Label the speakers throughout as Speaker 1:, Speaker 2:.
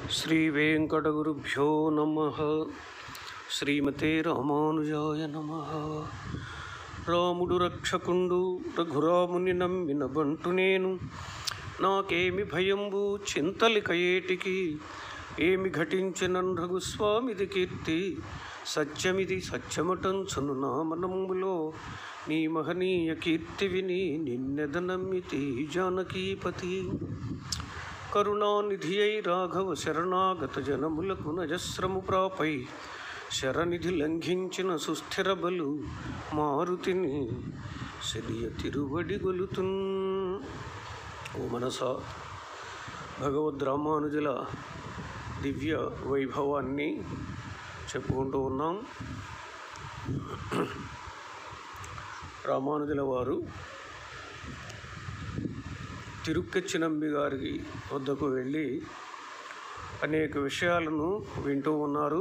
Speaker 1: శ్రీ వెంకటగురుభ్యో నమ శ్రీమతే రామానుజాయ నమ రాముడు రక్షకుండు రఘురాముని నమ్మిన బంటు నేను నాకేమి భయంబు చింతలిక ఏటికి ఏమి ఘటించిన రఘుస్వామిది కీర్తి సత్యమిది సత్యమటంచును నా మనములో నీ మహనీయ కీర్తి విని నిన్నెద నమ్మితి జానకీపతి కరుణానిధి అయి రాఘవ శరణాగత జనములకు నజస్రము ప్రాపై శరనిధి లంఘించిన సుస్థిర బలు మారుతిని శలియ తిరువడి గొలుతున్ ఓ మనస భగవద్ రామానుజుల దివ్య వైభవాన్ని చెప్పుకుంటూ ఉన్నాం రామానుజుల వారు తిరుక్కచ్చినంబి గారికి వద్దకు వెళ్ళి అనేక విషయాలను వింటూ ఉన్నారు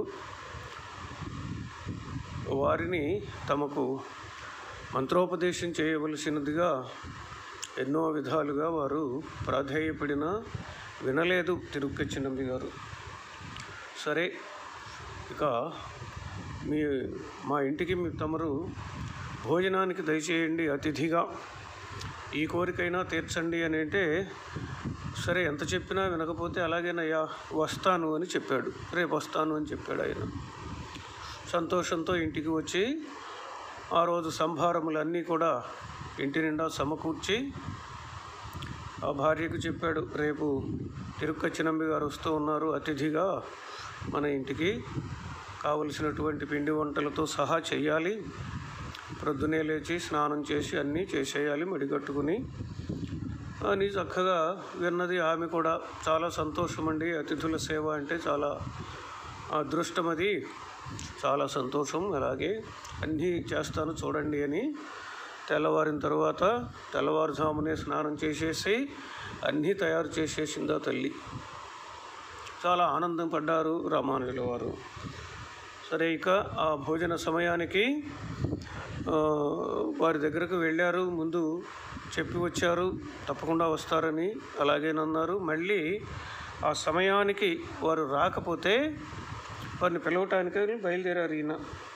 Speaker 1: వారిని తమకు మంత్రోపదేశం చేయవలసినదిగా ఎన్నో విధాలుగా వారు ప్రాధేయపడిన వినలేదు తిరుక్కచ్చినంబి గారు సరే ఇక మీ మా ఇంటికి మీ తమరు భోజనానికి దయచేయండి అతిథిగా ఈ కోరికైనా తీర్చండి అని అంటే సరే ఎంత చెప్పినా వినకపోతే అలాగేనయ్యా వస్తాను అని చెప్పాడు రేపు వస్తాను అని చెప్పాడు ఆయన సంతోషంతో ఇంటికి వచ్చి ఆ రోజు సంభారములన్నీ కూడా ఇంటి నిండా సమకూర్చి ఆ భార్యకు చెప్పాడు రేపు తిరుక్కచ్చినంబి గారు వస్తూ ఉన్నారు అతిథిగా మన ఇంటికి కావలసినటువంటి పిండి వంటలతో సహా చెయ్యాలి ప్రొద్దునే లేచి స్నానం చేసి అన్నీ చేసేయాలి మడిగట్టుకుని అని చక్కగా విన్నది ఆమె కూడా చాలా సంతోషమండి అతిథుల సేవ అంటే చాలా అదృష్టం అది చాలా సంతోషం అలాగే అన్నీ చేస్తాను చూడండి అని తెల్లవారిన తర్వాత తెల్లవారుజామునే స్నానం చేసేసి అన్నీ తయారు చేసేసిందా తల్లి చాలా ఆనందం పడ్డారు రామానుజుల వారు సరే ఇక ఆ భోజన సమయానికి ఆ, వారి దగ్గరకు వెళ్ళారు ముందు చెప్పి వచ్చారు తప్పకుండా వస్తారని అలాగేనన్నారు మళ్ళీ ఆ సమయానికి వారు రాకపోతే వారిని పిలవటానికి బయలుదేరారు ఈయన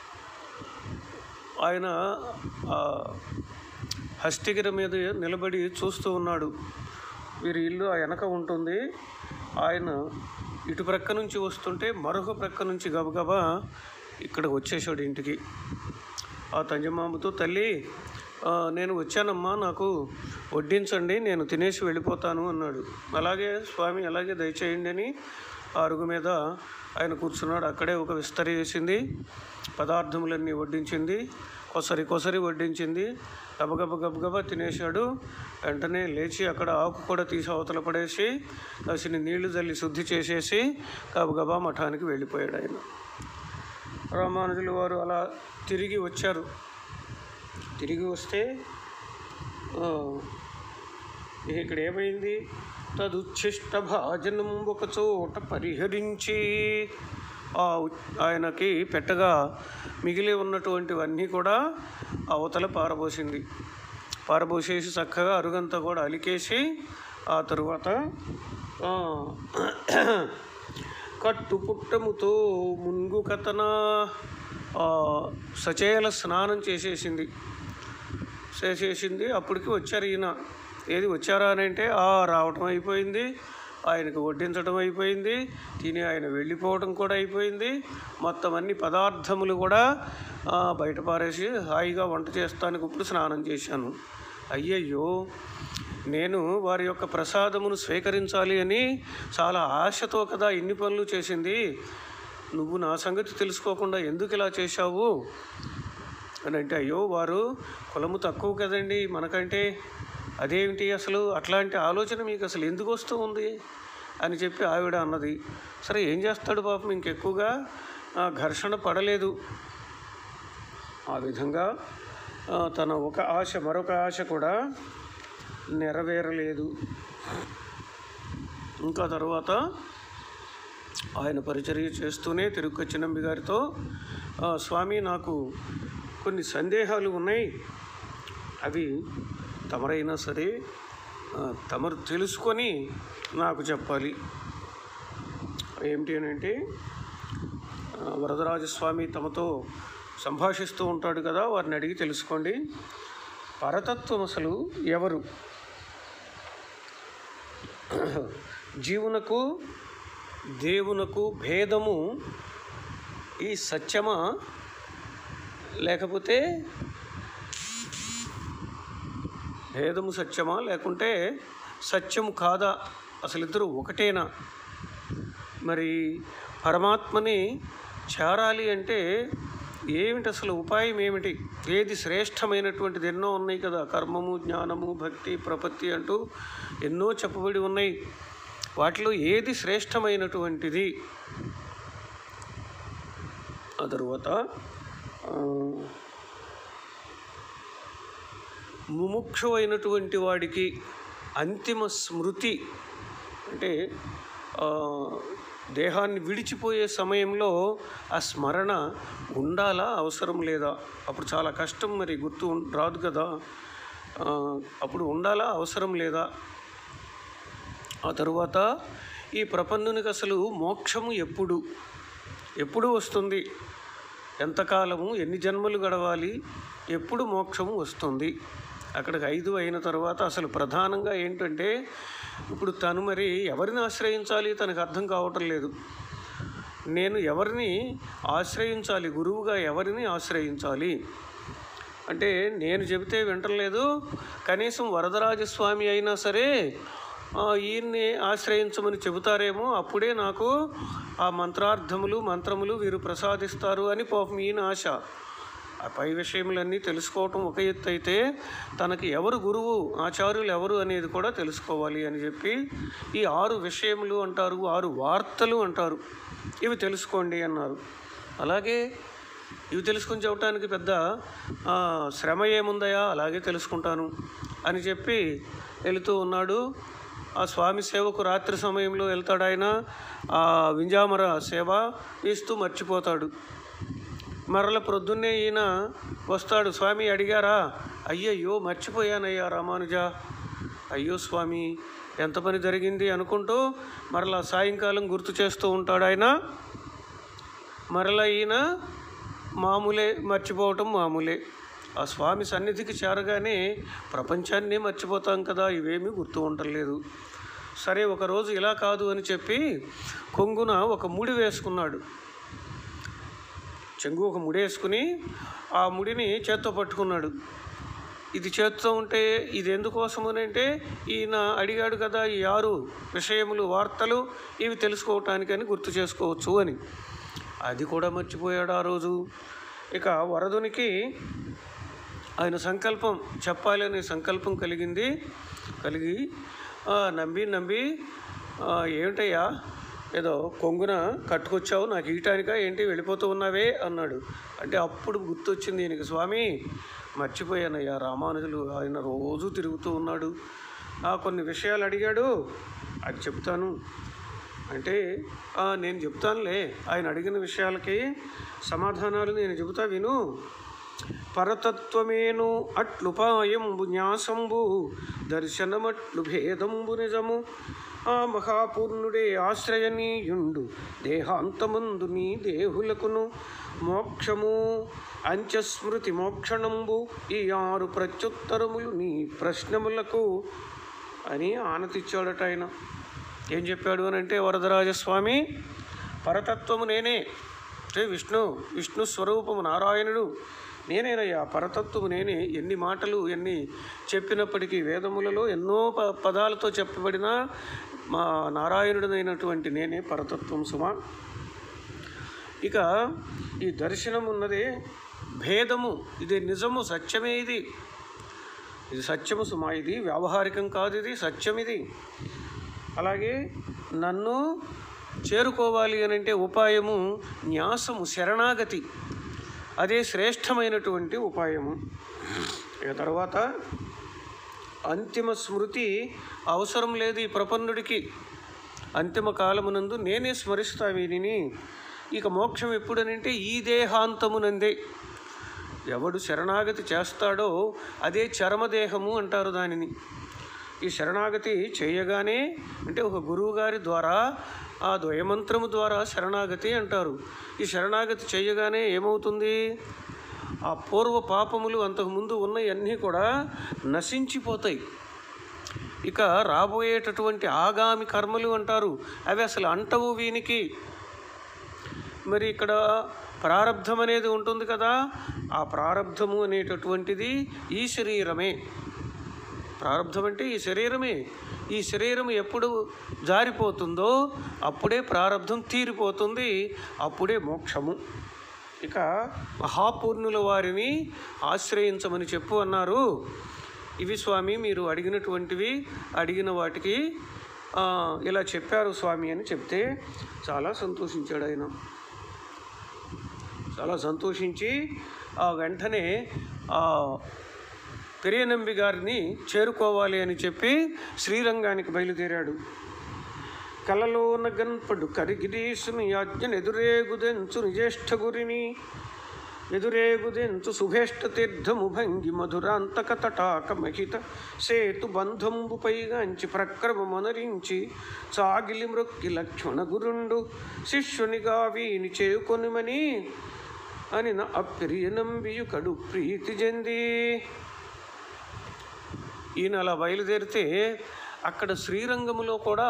Speaker 1: ఆయన ఆ హస్తిగిరి మీద నిలబడి చూస్తూ ఉన్నాడు వీరి ఇల్లు ఆ వెనక ఉంటుంది ఆయన ఇటు ప్రక్క నుంచి వస్తుంటే మరొక ప్రక్క నుంచి గబగబా ఇక్కడ వచ్చేసాడు ఇంటికి ఆ తంజమామతో తల్లి ఆ, నేను వచ్చానమ్మా నాకు వడ్డించండి నేను తినేసి వెళ్ళిపోతాను అన్నాడు అలాగే స్వామి అలాగే దయచేయండి అని ఆ అరుగు మీద ఆయన కూర్చున్నాడు అక్కడే ఒక విస్తరి వేసింది పదార్థములన్నీ వడ్డించింది కొసరి కొసరి వడ్డించింది గబగబ గబగబా తినేశాడు వెంటనే లేచి అక్కడ ఆకు కూడా తీసి అవతల పడేసి కాసిని నీళ్లు జల్లి శుద్ధి చేసేసి గబగబా మఠానికి వెళ్ళిపోయాడు ఆయన రామానుజులు వారు అలా తిరిగి వచ్చారు తిరిగి వస్తే ఆ, ఇక్కడ ఏమైంది తదుచ్ఛిష్ట భాజనం ఒక చోట పరిహరించి ఆ ఉ- ఆయనకి పెట్టగా మిగిలి ఉన్నటువంటివన్నీ కూడా అవతల పారబోసింది పారబోసేసి చక్కగా అరుగంతా కూడా అలికేసి ఆ తరువాత ఆ, కట్టు పుట్టముతో మున్గు కథన ఆ, సచేల స్నానం చేసేసింది చేసేసింది అప్పటికి వచ్చారు ఈయన ఏది వచ్చారా అని అంటే ఆ రావటం అయిపోయింది ఆయనకు వడ్డించడం అయిపోయింది తిని ఆయన వెళ్ళిపోవడం కూడా అయిపోయింది మొత్తం అన్ని పదార్థములు కూడా ఆ, బయట పారేసి హాయిగా వంట చేస్తానికి ఇప్పుడు స్నానం చేశాను అయ్యయ్యో నేను వారి యొక్క ప్రసాదమును స్వీకరించాలి అని చాలా ఆశతో కదా ఇన్ని పనులు చేసింది నువ్వు నా సంగతి తెలుసుకోకుండా ఎందుకు ఇలా చేశావు అని అంటే అయ్యో వారు కులము తక్కువ కదండి మనకంటే అదేమిటి అసలు అట్లాంటి ఆలోచన మీకు అసలు ఎందుకు వస్తూ ఉంది అని చెప్పి ఆవిడ అన్నది సరే ఏం చేస్తాడు పాపం ఇంకెక్కువగా ఆ, ఘర్షణ పడలేదు ఆ విధంగా ఆ, తన ఒక ఆశ మరొక ఆశ కూడా నెరవేరలేదు ఇంకా తర్వాత ఆయన పరిచర్య చేస్తూనే తిరుక్కచ్చినంబి గారితో "ఆ, స్వామి నాకు కొన్ని సందేహాలు ఉన్నాయి అవి తమరైనా సరే ఆ, తమరు తెలుసుకొని నాకు చెప్పాలి ఏమిటి అని అంటే ఆ, వరదరాజస్వామి తమతో సంభాషిస్తూ ఉంటాడు కదా వారిని అడిగి తెలుసుకోండి పరతత్వం అసలు ఎవరు జీవునకు దేవునకు భేదము ఈ సత్యమా లేకపోతే భేదము సత్యమా లేకుంటే సత్యము కాదా అసలు ఇద్దరు ఒకటేనా మరి పరమాత్మని చేరాలి అంటే ఏమిటి అసలు ఉపాయం ఏమిటి ఏది శ్రేష్టమైనటువంటిది ఎన్నో ఉన్నాయి కదా కర్మము జ్ఞానము భక్తి ప్రపత్తి అంటూ ఎన్నో చెప్పబడి ఉన్నాయి వాటిలో ఏది శ్రేష్టమైనటువంటిది ఆ తరువాత ఆ, ముముక్షు అయినటువంటి వాడికి అంతిమ స్మృతి అంటే ఆ, దేహాన్ని విడిచిపోయే సమయంలో ఆ స్మరణ ఉండాలా అవసరం లేదా అప్పుడు చాలా కష్టం మరి గుర్తు ఉం- రాదు కదా ఆ, అప్పుడు ఉండాలా అవసరం లేదా ఆ తరువాత ఈ ప్రపంచునికి అసలు మోక్షము ఎప్పుడు ఎప్పుడు వస్తుంది ఎంతకాలము ఎన్ని జన్మలు గడవాలి ఎప్పుడు మోక్షము వస్తుంది అక్కడికి ఐదు అయిన తర్వాత అసలు ప్రధానంగా ఏంటంటే ఇప్పుడు తను మరి ఎవరిని ఆశ్రయించాలి తనకు అర్థం కావటం లేదు నేను ఎవరిని ఆశ్రయించాలి గురువుగా ఎవరిని ఆశ్రయించాలి అంటే నేను చెబితే వింటలేదు కనీసం వరదరాజస్వామి అయినా సరే ఆ, ఈయన్ని ఆశ్రయించమని చెబుతారేమో అప్పుడే నాకు ఆ మంత్రార్థములు మంత్రములు వీరు ప్రసాదిస్తారు అని పాపం ఈయన ఆశ ఆ పై విషయములన్నీ తెలుసుకోవటం ఒక ఎత్తు అయితే తనకి ఎవరు గురువు ఆచార్యులు ఎవరు అనేది కూడా తెలుసుకోవాలి అని చెప్పి ఈ ఆరు విషయములు అంటారు ఆరు వార్తలు అంటారు ఇవి తెలుసుకోండి అన్నారు అలాగే ఇవి తెలుసుకుని చెప్పడానికి పెద్ద ఆ, శ్రమ ఏముందయా అలాగే తెలుసుకుంటాను అని చెప్పి వెళుతూ ఉన్నాడు ఆ స్వామి సేవకు రాత్రి సమయంలో వెళ్తాడు ఆయన ఆ వింజామర సేవ ఇస్తూ మర్చిపోతాడు మరల ప్రొద్దున్నే ఈయన వస్తాడు స్వామి అడిగారా అయ్యయ్యో మర్చిపోయానయ్యా రామానుజ అయ్యో స్వామి ఎంత పని జరిగింది అనుకుంటూ మరలా సాయంకాలం గుర్తు చేస్తూ ఉంటాడు ఆయన మరలా ఈయన మామూలే మర్చిపోవటం మామూలే ఆ స్వామి సన్నిధికి చేరగానే ప్రపంచాన్నే మర్చిపోతాం కదా ఇవేమీ గుర్తు ఉండలేదు సరే ఒకరోజు ఇలా కాదు అని చెప్పి కొంగున ఒక ముడి వేసుకున్నాడు చెంగు ఒక ముడి వేసుకుని ఆ ముడిని చేత్తో పట్టుకున్నాడు ఇది చేస్తూ ఉంటే ఇది ఎందుకోసం అని అంటే ఈయన అడిగాడు కదా ఈ ఆరు విషయములు వార్తలు ఇవి తెలుసుకోవటానికని గుర్తు చేసుకోవచ్చు అని అది కూడా మర్చిపోయాడు ఆ రోజు ఇక వరదునికి ఆయన సంకల్పం చెప్పాలి అనే సంకల్పం కలిగింది కలిగి "ఆ, నంబి నంబి "ఆ, ఏమిటయ్యా ఏదో కొంగున కట్టుకొచ్చావు నాకు ఈయటానికా ఏంటి వెళ్ళిపోతూ ఉన్నావే అన్నాడు అంటే అప్పుడు గుర్తొచ్చింది ఈయనకి స్వామి మర్చిపోయానయ్యా రామానుజులు ఆయన రోజు తిరుగుతూ ఉన్నాడు "ఆ, కొన్ని విషయాలు అడిగాడు అది చెప్తాను అంటే "ఆ, నేను చెప్తానులే ఆయన అడిగిన విషయాలకి సమాధానాలు నేను చెబుతా విను పరతత్వమేను అట్లుపాయంబు న్యాసంబు దర్శనమట్లు భేదంబు నిజము ఆ మహాపూర్ణుడే ఆశ్రయనీయుండు దేహాంతమందు నీ దేహులకును మోక్షము అంత్యస్మృతి మోక్షణంబు ఈ ఆరు ప్రత్యుత్తరములు నీ ప్రశ్నములకు అని ఆనతిచ్చాడట ఆయన ఏం చెప్పాడు అని అంటే వరదరాజస్వామి పరతత్వము నేనే అంటే విష్ణు విష్ణు స్వరూపము నారాయణుడు నేనేనయ్యా పరతత్వము నేనే ఎన్ని మాటలు ఎన్ని చెప్పినప్పటికీ వేదములలో ఎన్నో ప పదాలతో చెప్పబడిన మా నారాయణుడైనటువంటి నేనే పరతత్వం సుమా ఇక ఈ దర్శనం ఉన్నదే భేదము ఇది నిజము సత్యమే ఇది ఇది సత్యము సుమా ఇది వ్యావహారికం కాదు ఇది సత్యం ఇది అలాగే నన్ను చేరుకోవాలి అని అంటే ఉపాయము న్యాసము శరణాగతి అదే శ్రేష్టమైనటువంటి ఉపాయము ఇక తర్వాత అంతిమ స్మృతి అవసరం లేదు ఈ ప్రపన్నుడికి అంతిమ కాలమునందు నేనే స్మరిస్తా వీరిని ఇక మోక్షం ఎప్పుడనంటే ఈ దేహాంతమునందే ఎవడు శరణాగతి చేస్తాడో అదే చరమదేహము అంటారు దానిని ఈ శరణాగతి చేయగానే అంటే ఒక గురువు గారి ద్వారా ఆ ద్వయమంత్రము ద్వారా శరణాగతి అంటారు ఈ శరణాగతి చేయగానే ఏమవుతుంది ఆ పూర్వ పాపములు అంతకుముందు ఉన్నవన్నీ కూడా నశించిపోతాయి ఇక రాబోయేటటువంటి ఆగామి కర్మలు అంటారు అవి అసలు అంటవు వీనికి మరి ఇక్కడ ప్రారంధం అనేది ఉంటుంది కదా ఆ ప్రారంధము అనేటటువంటిది ఈ శరీరమే ప్రారంధం అంటే ఈ శరీరమే ఈ శరీరం ఎప్పుడు జారిపోతుందో అప్పుడే ప్రారంధం తీరిపోతుంది అప్పుడే మోక్షము ఇక మహాపూర్ణుల వారిని ఆశ్రయించమని చెప్పు అన్నారు ఇవి స్వామి మీరు అడిగినటువంటివి అడిగిన వాటికి ఆ, ఇలా చెప్పారు స్వామి అని చెప్తే చాలా సంతోషించాడు ఆయన చాలా సంతోషించి ఆ వెంటనే ఆ పెరియనంబి గారిని చేరుకోవాలి అని చెప్పి శ్రీరంగానికి బయలుదేరాడు కలలోన గన్పడు కరిగిరీసుని యాజ్ఞను ఎదురేగుదెంచు నిజేష్ఠ గురిని ఎదురేగుదెంచు శుభేష్ట తీర్థము భంగి మధురాంతక తటాక మహిత సేతు బంధంబు పైగాంచి ప్రక్రమమనరించి సాగిలి మృక్కి లక్ష్మణ గురుండు శిష్యునిగా వీని చేకొనిమని అని నా అప్పిరియ నంబియు కడు ప్రీతి చెంది ఈయన అలా బయలుదేరితే అక్కడ శ్రీరంగములో కూడా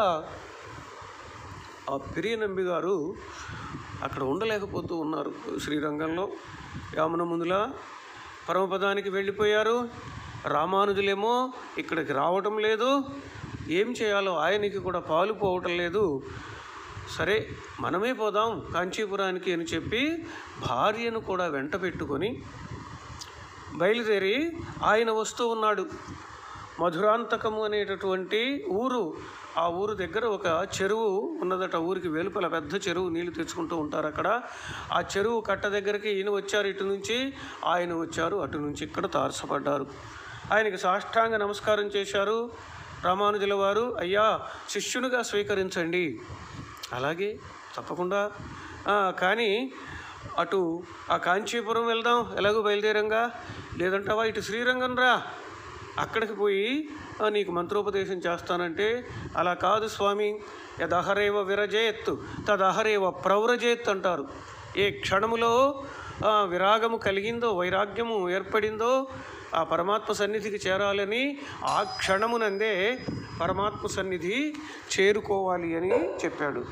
Speaker 1: ఆ పెరియనంబి గారు అక్కడ ఉండలేకపోతూ ఉన్నారు శ్రీరంగంలో యామున ముందుల పరమపదానికి వెళ్ళిపోయారు రామానుజులేమో ఇక్కడికి రావటం లేదు ఏం చేయాలో ఆయనకి కూడా పాలు పోవటం లేదు సరే మనమే పోదాం కాంచీపురానికి అని చెప్పి భార్యను కూడా వెంట పెట్టుకొని బయలుదేరి ఆయన వస్తూ ఉన్నాడు మధురాంతకము అనేటటువంటి ఊరు ఆ ఊరు దగ్గర ఒక చెరువు ఉన్నదట ఊరికి వెలుపల పెద్ద చెరువు నీళ్లు తెచ్చుకుంటూ ఉంటారు అక్కడ ఆ చెరువు కట్ట దగ్గరికి ఈయన వచ్చారు ఇటు నుంచి ఆయన వచ్చారు అటు నుంచి ఇక్కడ తారసపడ్డారు ఆయనకి సాష్టాంగ నమస్కారం చేశారు రామానుజుల వారు అయ్యా శిష్యునిగా స్వీకరించండి అలాగే తప్పకుండా ఆ, కానీ అటు ఆ కాంచీపురం వెళ్దాం ఎలాగో బయలుదేరంగా లేదంటావా ఇటు శ్రీరంగం రా అక్కడికి పోయి "ఆ, నీకు మంత్రోపదేశం చేస్తానంటే అలా కాదు స్వామి యదహరేవ విరజేత్ తదహరేవ ప్రవ్రజేత్ అంటారు ఏ క్షణములో ఆ, విరాగము కలిగిందో వైరాగ్యము ఏర్పడిందో ఆ పరమాత్మ సన్నిధికి చేరాలని ఆ క్షణమునందే పరమాత్మ సన్నిధి చేరుకోవాలి అని చెప్పాడు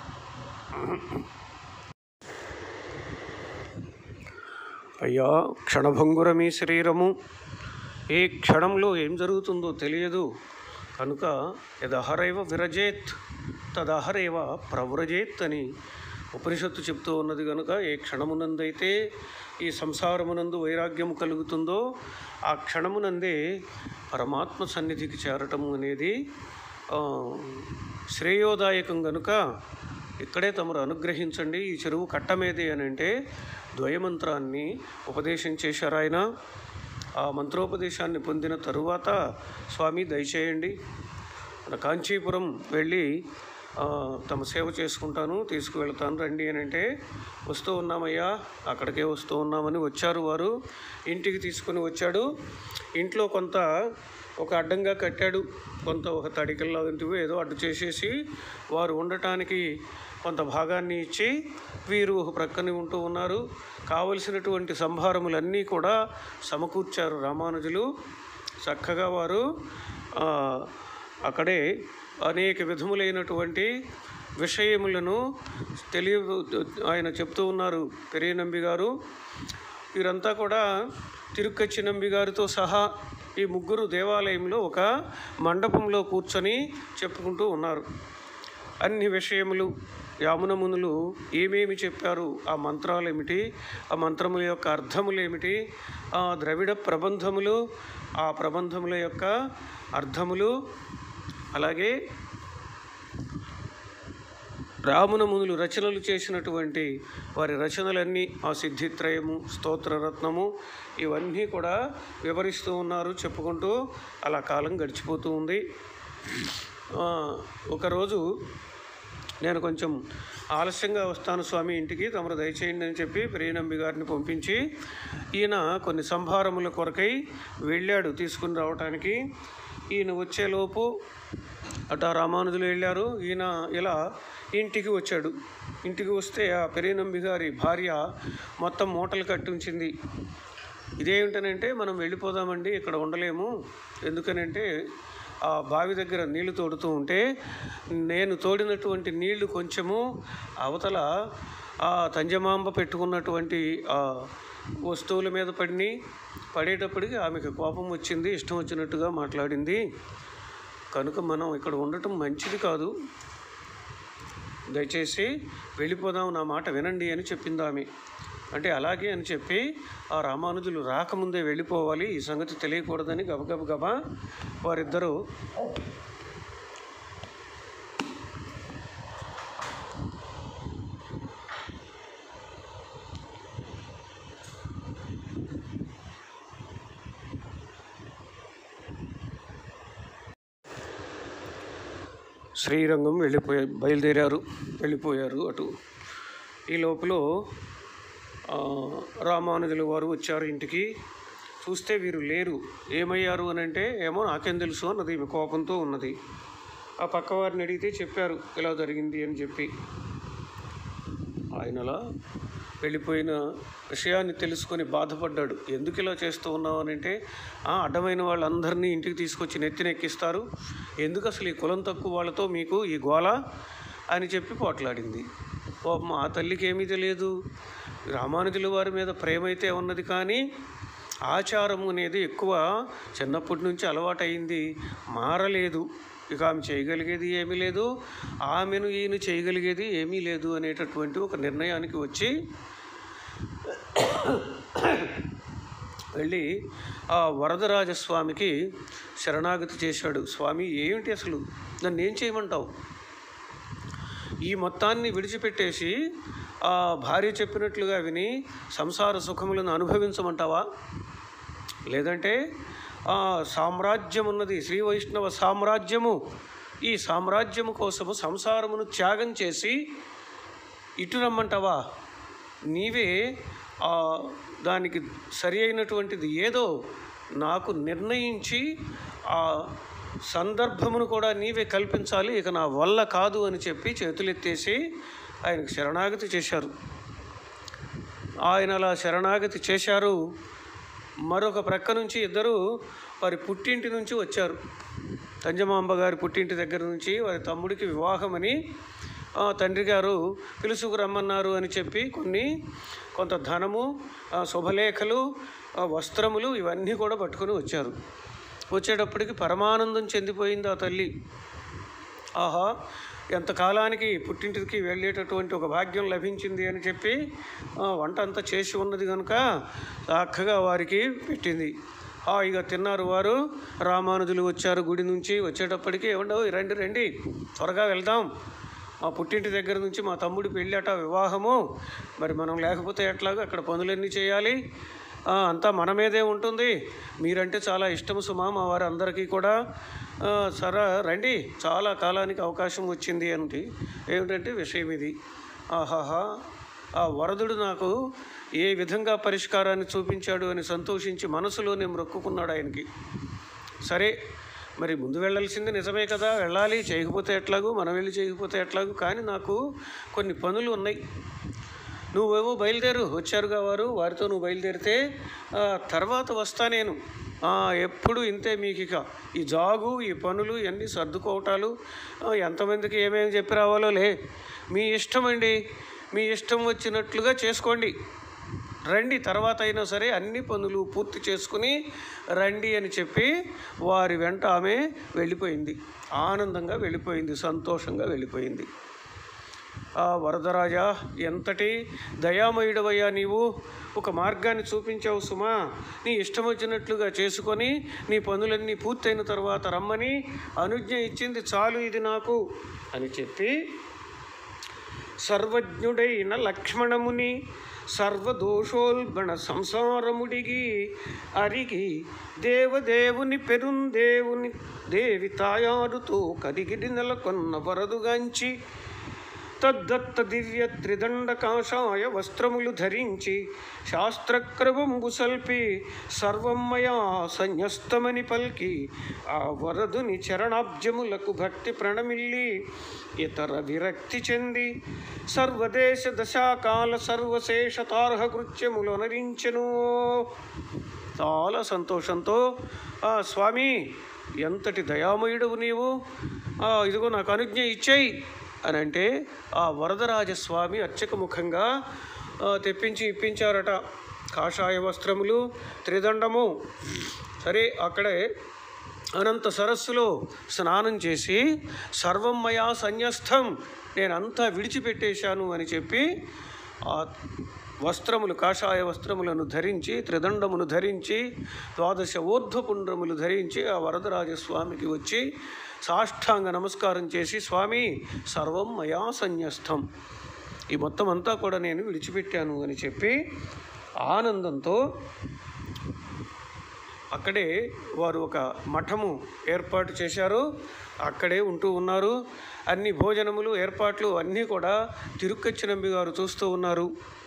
Speaker 1: అయ్యా క్షణభంగురమీ శరీరము ఏ క్షణంలో ఏం జరుగుతుందో తెలియదు కనుక యదహరైవ విరజేత్ తదహరేవ ప్రవ్రజేత్ అని ఉపనిషత్తు చెప్తూ ఉన్నది కనుక ఏ క్షణమునందైతే ఈ సంసారమునందు వైరాగ్యము కలుగుతుందో ఆ క్షణమునందే పరమాత్మ సన్నిధికి చేరటము అనేది ఆ, శ్రేయోదాయకం కనుక ఇక్కడే తమరు అనుగ్రహించండి ఈ చెరువు కట్ట మీదే అని అంటే ద్వయమంత్రాన్ని ఉపదేశం చేశారు ఆయన ఆ మంత్రోపదేశాన్ని పొందిన తరువాత స్వామి దయచేయండి మన కాంచీపురం వెళ్ళి ఆ, తమ సేవ చేసుకుంటాను తీసుకువెళ్తాను రండి అని అంటే వస్తూ ఉన్నామయ్యా అక్కడికే వస్తూ ఉన్నామని వచ్చారు వారు ఇంటికి తీసుకుని వచ్చాడు ఇంట్లో కొంత ఒక అడ్డంగా కట్టాడు కొంత ఒక తడికల్లాంటివి ఏదో అడ్డు చేసేసి వారు ఉండటానికి కొంత భాగాన్ని ఇచ్చి వీరు ఒక ప్రక్కనే ఉంటూ ఉన్నారు కావలసినటువంటి సంభారములన్నీ కూడా సమకూర్చారు రామానుజులు చక్కగా వారు ఆ, అక్కడే అనేక విధములైనటువంటి విషయములను తెలియ ఆయన చెప్తూ ఉన్నారు పెరియనంబి గారు వీరంతా కూడా తిరుక్కచ్చి నంబి గారితో సహా ఈ ముగ్గురు దేవాలయంలో ఒక మండపంలో కూర్చొని చెప్పుకుంటూ ఉన్నారు అన్ని విషయములు యామున మునులు ఏమేమి చెప్పారు ఆ మంత్రాలు ఏమిటి ఆ మంత్రముల యొక్క అర్థములు ఏమిటి ఆ ద్రవిడ ప్రబంధములు ఆ ప్రబంధముల యొక్క అర్థములు అలాగే రామున మునులు రచనలు చేసినటువంటి వారి రచనలన్నీ ఆ సిద్ధిత్రయము స్తోత్రరత్నము ఇవన్నీ కూడా వివరిస్తూ ఉన్నారు చెప్పుకుంటూ అలా కాలం గడిచిపోతూ ఉంది ఆ, ఒకరోజు నేను కొంచెం ఆలస్యంగా వస్తాను స్వామి ఇంటికి తమరు దయచేయండి అని చెప్పి ప్రియనంబి గారిని పంపించి ఈయన కొన్ని సంభారముల కొరకై వెళ్ళాడు తీసుకుని రావటానికి ఈయన వచ్చేలోపు అటు ఆ రామానుజులు వెళ్ళారు ఈయన ఇలా ఇంటికి వచ్చాడు ఇంటికి వస్తే ఆ పెరియనంబి గారి భార్య మొత్తం మూటలు కట్టించింది ఇదేమిటనంటే మనం వెళ్ళిపోదామండి ఇక్కడ ఉండలేము ఎందుకనంటే ఆ బావి దగ్గర నీళ్లు తోడుతూ ఉంటే నేను తోడినటువంటి నీళ్లు కొంచెము అవతల ఆ తంజమాంబ పెట్టుకున్నటువంటి ఆ వస్తువుల మీద పడిని పడేటప్పటికి ఆమెకు కోపం వచ్చింది ఇష్టం వచ్చినట్టుగా మాట్లాడింది కనుక మనం ఇక్కడ ఉండటం మంచిది కాదు దయచేసి వెళ్ళిపోదాం నా మాట వినండి అని చెప్పింది ఆమె అంటే అలాగే అని చెప్పి ఆ రామానుజులు రాకముందే వెళ్ళిపోవాలి ఈ సంగతి తెలియకూడదని గబగబ గబా వారిద్దరూ శ్రీరంగం వెళ్ళిపోయా బయలుదేరారు వెళ్ళిపోయారు అటు ఈ లోపల ఆ, రామానుజుల వారు వచ్చారు ఇంటికి చూస్తే వీరు లేరు ఏమయ్యారు అని అంటే ఏమో నాకేం తెలుసు అన్నది ఈమె కోపంతో ఉన్నది ఆ పక్క వారిని అడిగితే చెప్పారు ఇలా జరిగింది అని చెప్పి ఆయన అలా వెళ్ళిపోయిన విషయాన్ని తెలుసుకొని బాధపడ్డాడు ఎందుకు ఇలా చేస్తూ ఉన్నావు అని అంటే "ఆ, అడ్డమైన వాళ్ళందరినీ ఇంటికి తీసుకొచ్చి నెత్తినెక్కిస్తారు ఎందుకు అసలు ఈ కులం తక్కువ వాళ్ళతో మీకు ఈ గోల అని చెప్పి పోట్లాడింది పాపం ఆ తల్లికి ఏమీ తెలియదు రామానుజుల వారి మీద ప్రేమ అయితే ఉన్నది కానీ ఆచారం అనేది ఎక్కువ చిన్నప్పటి నుంచి అలవాటైంది మారలేదు ఇక ఆమె చేయగలిగేది ఏమీ లేదు ఆమెను ఈయన చేయగలిగేది ఏమీ లేదు అనేటటువంటి ఒక నిర్ణయానికి వచ్చి వెళ్ళి ఆ వరదరాజస్వామికి శరణాగతి చేశాడు స్వామి ఏమిటి అసలు నన్ను ఏం చేయమంటావు ఈ మొత్తాన్ని విడిచిపెట్టేసి ఆ భార్య చెప్పినట్లుగా విని సంసార సుఖములను అనుభవించమంటావా లేదంటే ఆ సామ్రాజ్యం ఉన్నది శ్రీ వైష్ణవ సామ్రాజ్యము ఈ సామ్రాజ్యము కోసము సంసారమును త్యాగం చేసి ఇటు రమ్మంటావా నీవే ఆ దానికి సరి అయినటువంటిది ఏదో నాకు నిర్ణయించి ఆ సందర్భమును కూడా నీవే కల్పించాలి ఇక నా వల్ల కాదు అని చెప్పి చేతులెత్తేసి ఆయనకు శరణాగతి చేశారు ఆయన అలా శరణాగతి చేశారు మరొక ప్రక్క నుంచి ఇద్దరు వారి పుట్టింటి నుంచి వచ్చారు తంజమాంబ గారి పుట్టింటి దగ్గర నుంచి వారి తమ్ముడికి వివాహమని ఆ, తండ్రి గారు పిలుసుకు రమ్మన్నారు అని చెప్పి కొన్ని కొంత ధనము ఆ, శుభలేఖలు ఆ, వస్త్రములు ఇవన్నీ కూడా పట్టుకొని వచ్చారు వచ్చేటప్పటికి పరమానందం చెందిపోయింది ఆ తల్లి ఆహా ఎంతకాలానికి పుట్టింటికి వెళ్ళేటటువంటి ఒక భాగ్యం లభించింది అని చెప్పి ఆ, వంట అంతా చేసి ఉన్నది కనుక చక్కగా వారికి పెట్టింది హాయిగా తిన్నారు వారు రామానుజులు వచ్చారు గుడి నుంచి వచ్చేటప్పటికి ఏమండవు రండి రండి త్వరగా వెళ్దాం మా పుట్టింటి దగ్గర నుంచి మా తమ్ముడి పెళ్ళాట వివాహము మరి మనం లేకపోతే ఎట్లాగో అక్కడ పనులన్నీ చేయాలి ఆ, అంతా మన మీదే ఉంటుంది మీరంటే చాలా ఇష్టం సుమా మా వారు అందరికీ కూడా ఆ, సరే రండి చాలా కాలానికి అవకాశం వచ్చింది అంటే ఏమిటంటే విషయం ఇది ఆహాహా ఆ వరదుడు నాకు ఏ విధంగా పరిష్కారాన్ని చూపించాడు అని సంతోషించి మనసులోనే మొక్కుకున్నాడు ఆయనకి సరే మరి ముందు వెళ్ళాల్సింది నిజమే కదా వెళ్ళాలి చేయకపోతే ఎట్లాగూ మనం వెళ్ళి చేయకపోతే ఎట్లాగూ కానీ నాకు కొన్ని పనులు ఉన్నాయి నువ్వేవో బయలుదేరు వచ్చారుగా వారు వారితో నువ్వు బయలుదేరితే ఆ, తర్వాత వస్తా నేను ఆ, ఎప్పుడు ఇంతే మీకు ఇక ఈ జాగు ఈ పనులు ఇవన్నీ సర్దుకోవటాలు ఆ, ఎంతమందికి ఏమేమి చెప్పి రావాలో లే మీ ఇష్టం అండి మీ ఇష్టం వచ్చినట్లుగా చేసుకోండి రండి తర్వాత అయినా సరే అన్ని పనులు పూర్తి చేసుకుని రండి అని చెప్పి వారి వెంట ఆమె వెళ్ళిపోయింది ఆనందంగా వెళ్ళిపోయింది సంతోషంగా వెళ్ళిపోయింది ఆ వరదరాజా ఎంతటి దయామయుడవయ్యా నీవు ఒక మార్గాన్ని చూపించావు సుమా నీ ఇష్టం వచ్చినట్లుగా చేసుకొని నీ పనులన్నీ పూర్తయిన తర్వాత రమ్మని అనుజ్ఞ ఇచ్చింది చాలు ఇది నాకు అని చెప్పి సర్వజ్ఞుడైన లక్ష్మణముని సర్వదోషోల్బణ సంసారముడిగి అరిగి దేవదేవుని పెరుందేవుని దేవి తాయారుతో కరిగిడి నెలకొన్న వరదుగాంచి తద్దత్త దివ్య త్రిదండ కాషాయ వస్త్రములు ధరించి శాస్త్రక్రమంబు సల్పి సర్వమయా సన్యస్తమని పల్కి ఆ వరదుని చరణాబ్జములకు భక్తి ప్రణమిల్లి ఇతర విరక్తి చెంది సర్వదేశ దశాకాల సర్వశేషతార్హ కృత్యములు అనరించెను చాలా సంతోషంతో "ఆ, స్వామి ఎంతటి దయామయుడవు నీవు ఆ, ఇదిగో నాకు అనుజ్ఞ ఇచ్చేయి అని అంటే ఆ వరదరాజస్వామి అర్చక ముఖంగా ఆ, తెప్పించి ఇప్పించారట కాషాయ వస్త్రములు త్రిదండము సరే అక్కడే అనంత సరస్సులో స్నానం చేసి సర్వం మయా సన్యస్థం నేనంతా విడిచిపెట్టేశాను అని చెప్పి ఆ వస్త్రములు కాషాయ వస్త్రములను ధరించి త్రిదండమును ధరించి ద్వాదశ ఊర్ధ్వపుండ్రములు ధరించి ఆ వరదరాజస్వామికి వచ్చి సాష్టాంగ నమస్కారం చేసి స్వామి సర్వం మయా సన్యస్థం ఈ మొత్తం అంతా కూడా నేను విడిచిపెట్టాను అని చెప్పి ఆనందంతో అక్కడే వారు ఒక మఠము ఏర్పాటు చేశారు అక్కడే ఉంటూ ఉన్నారు అన్ని భోజనములు ఏర్పాట్లు అన్నీ కూడా తిరుక్కచ్చినంబి గారు చూస్తూ ఉన్నారు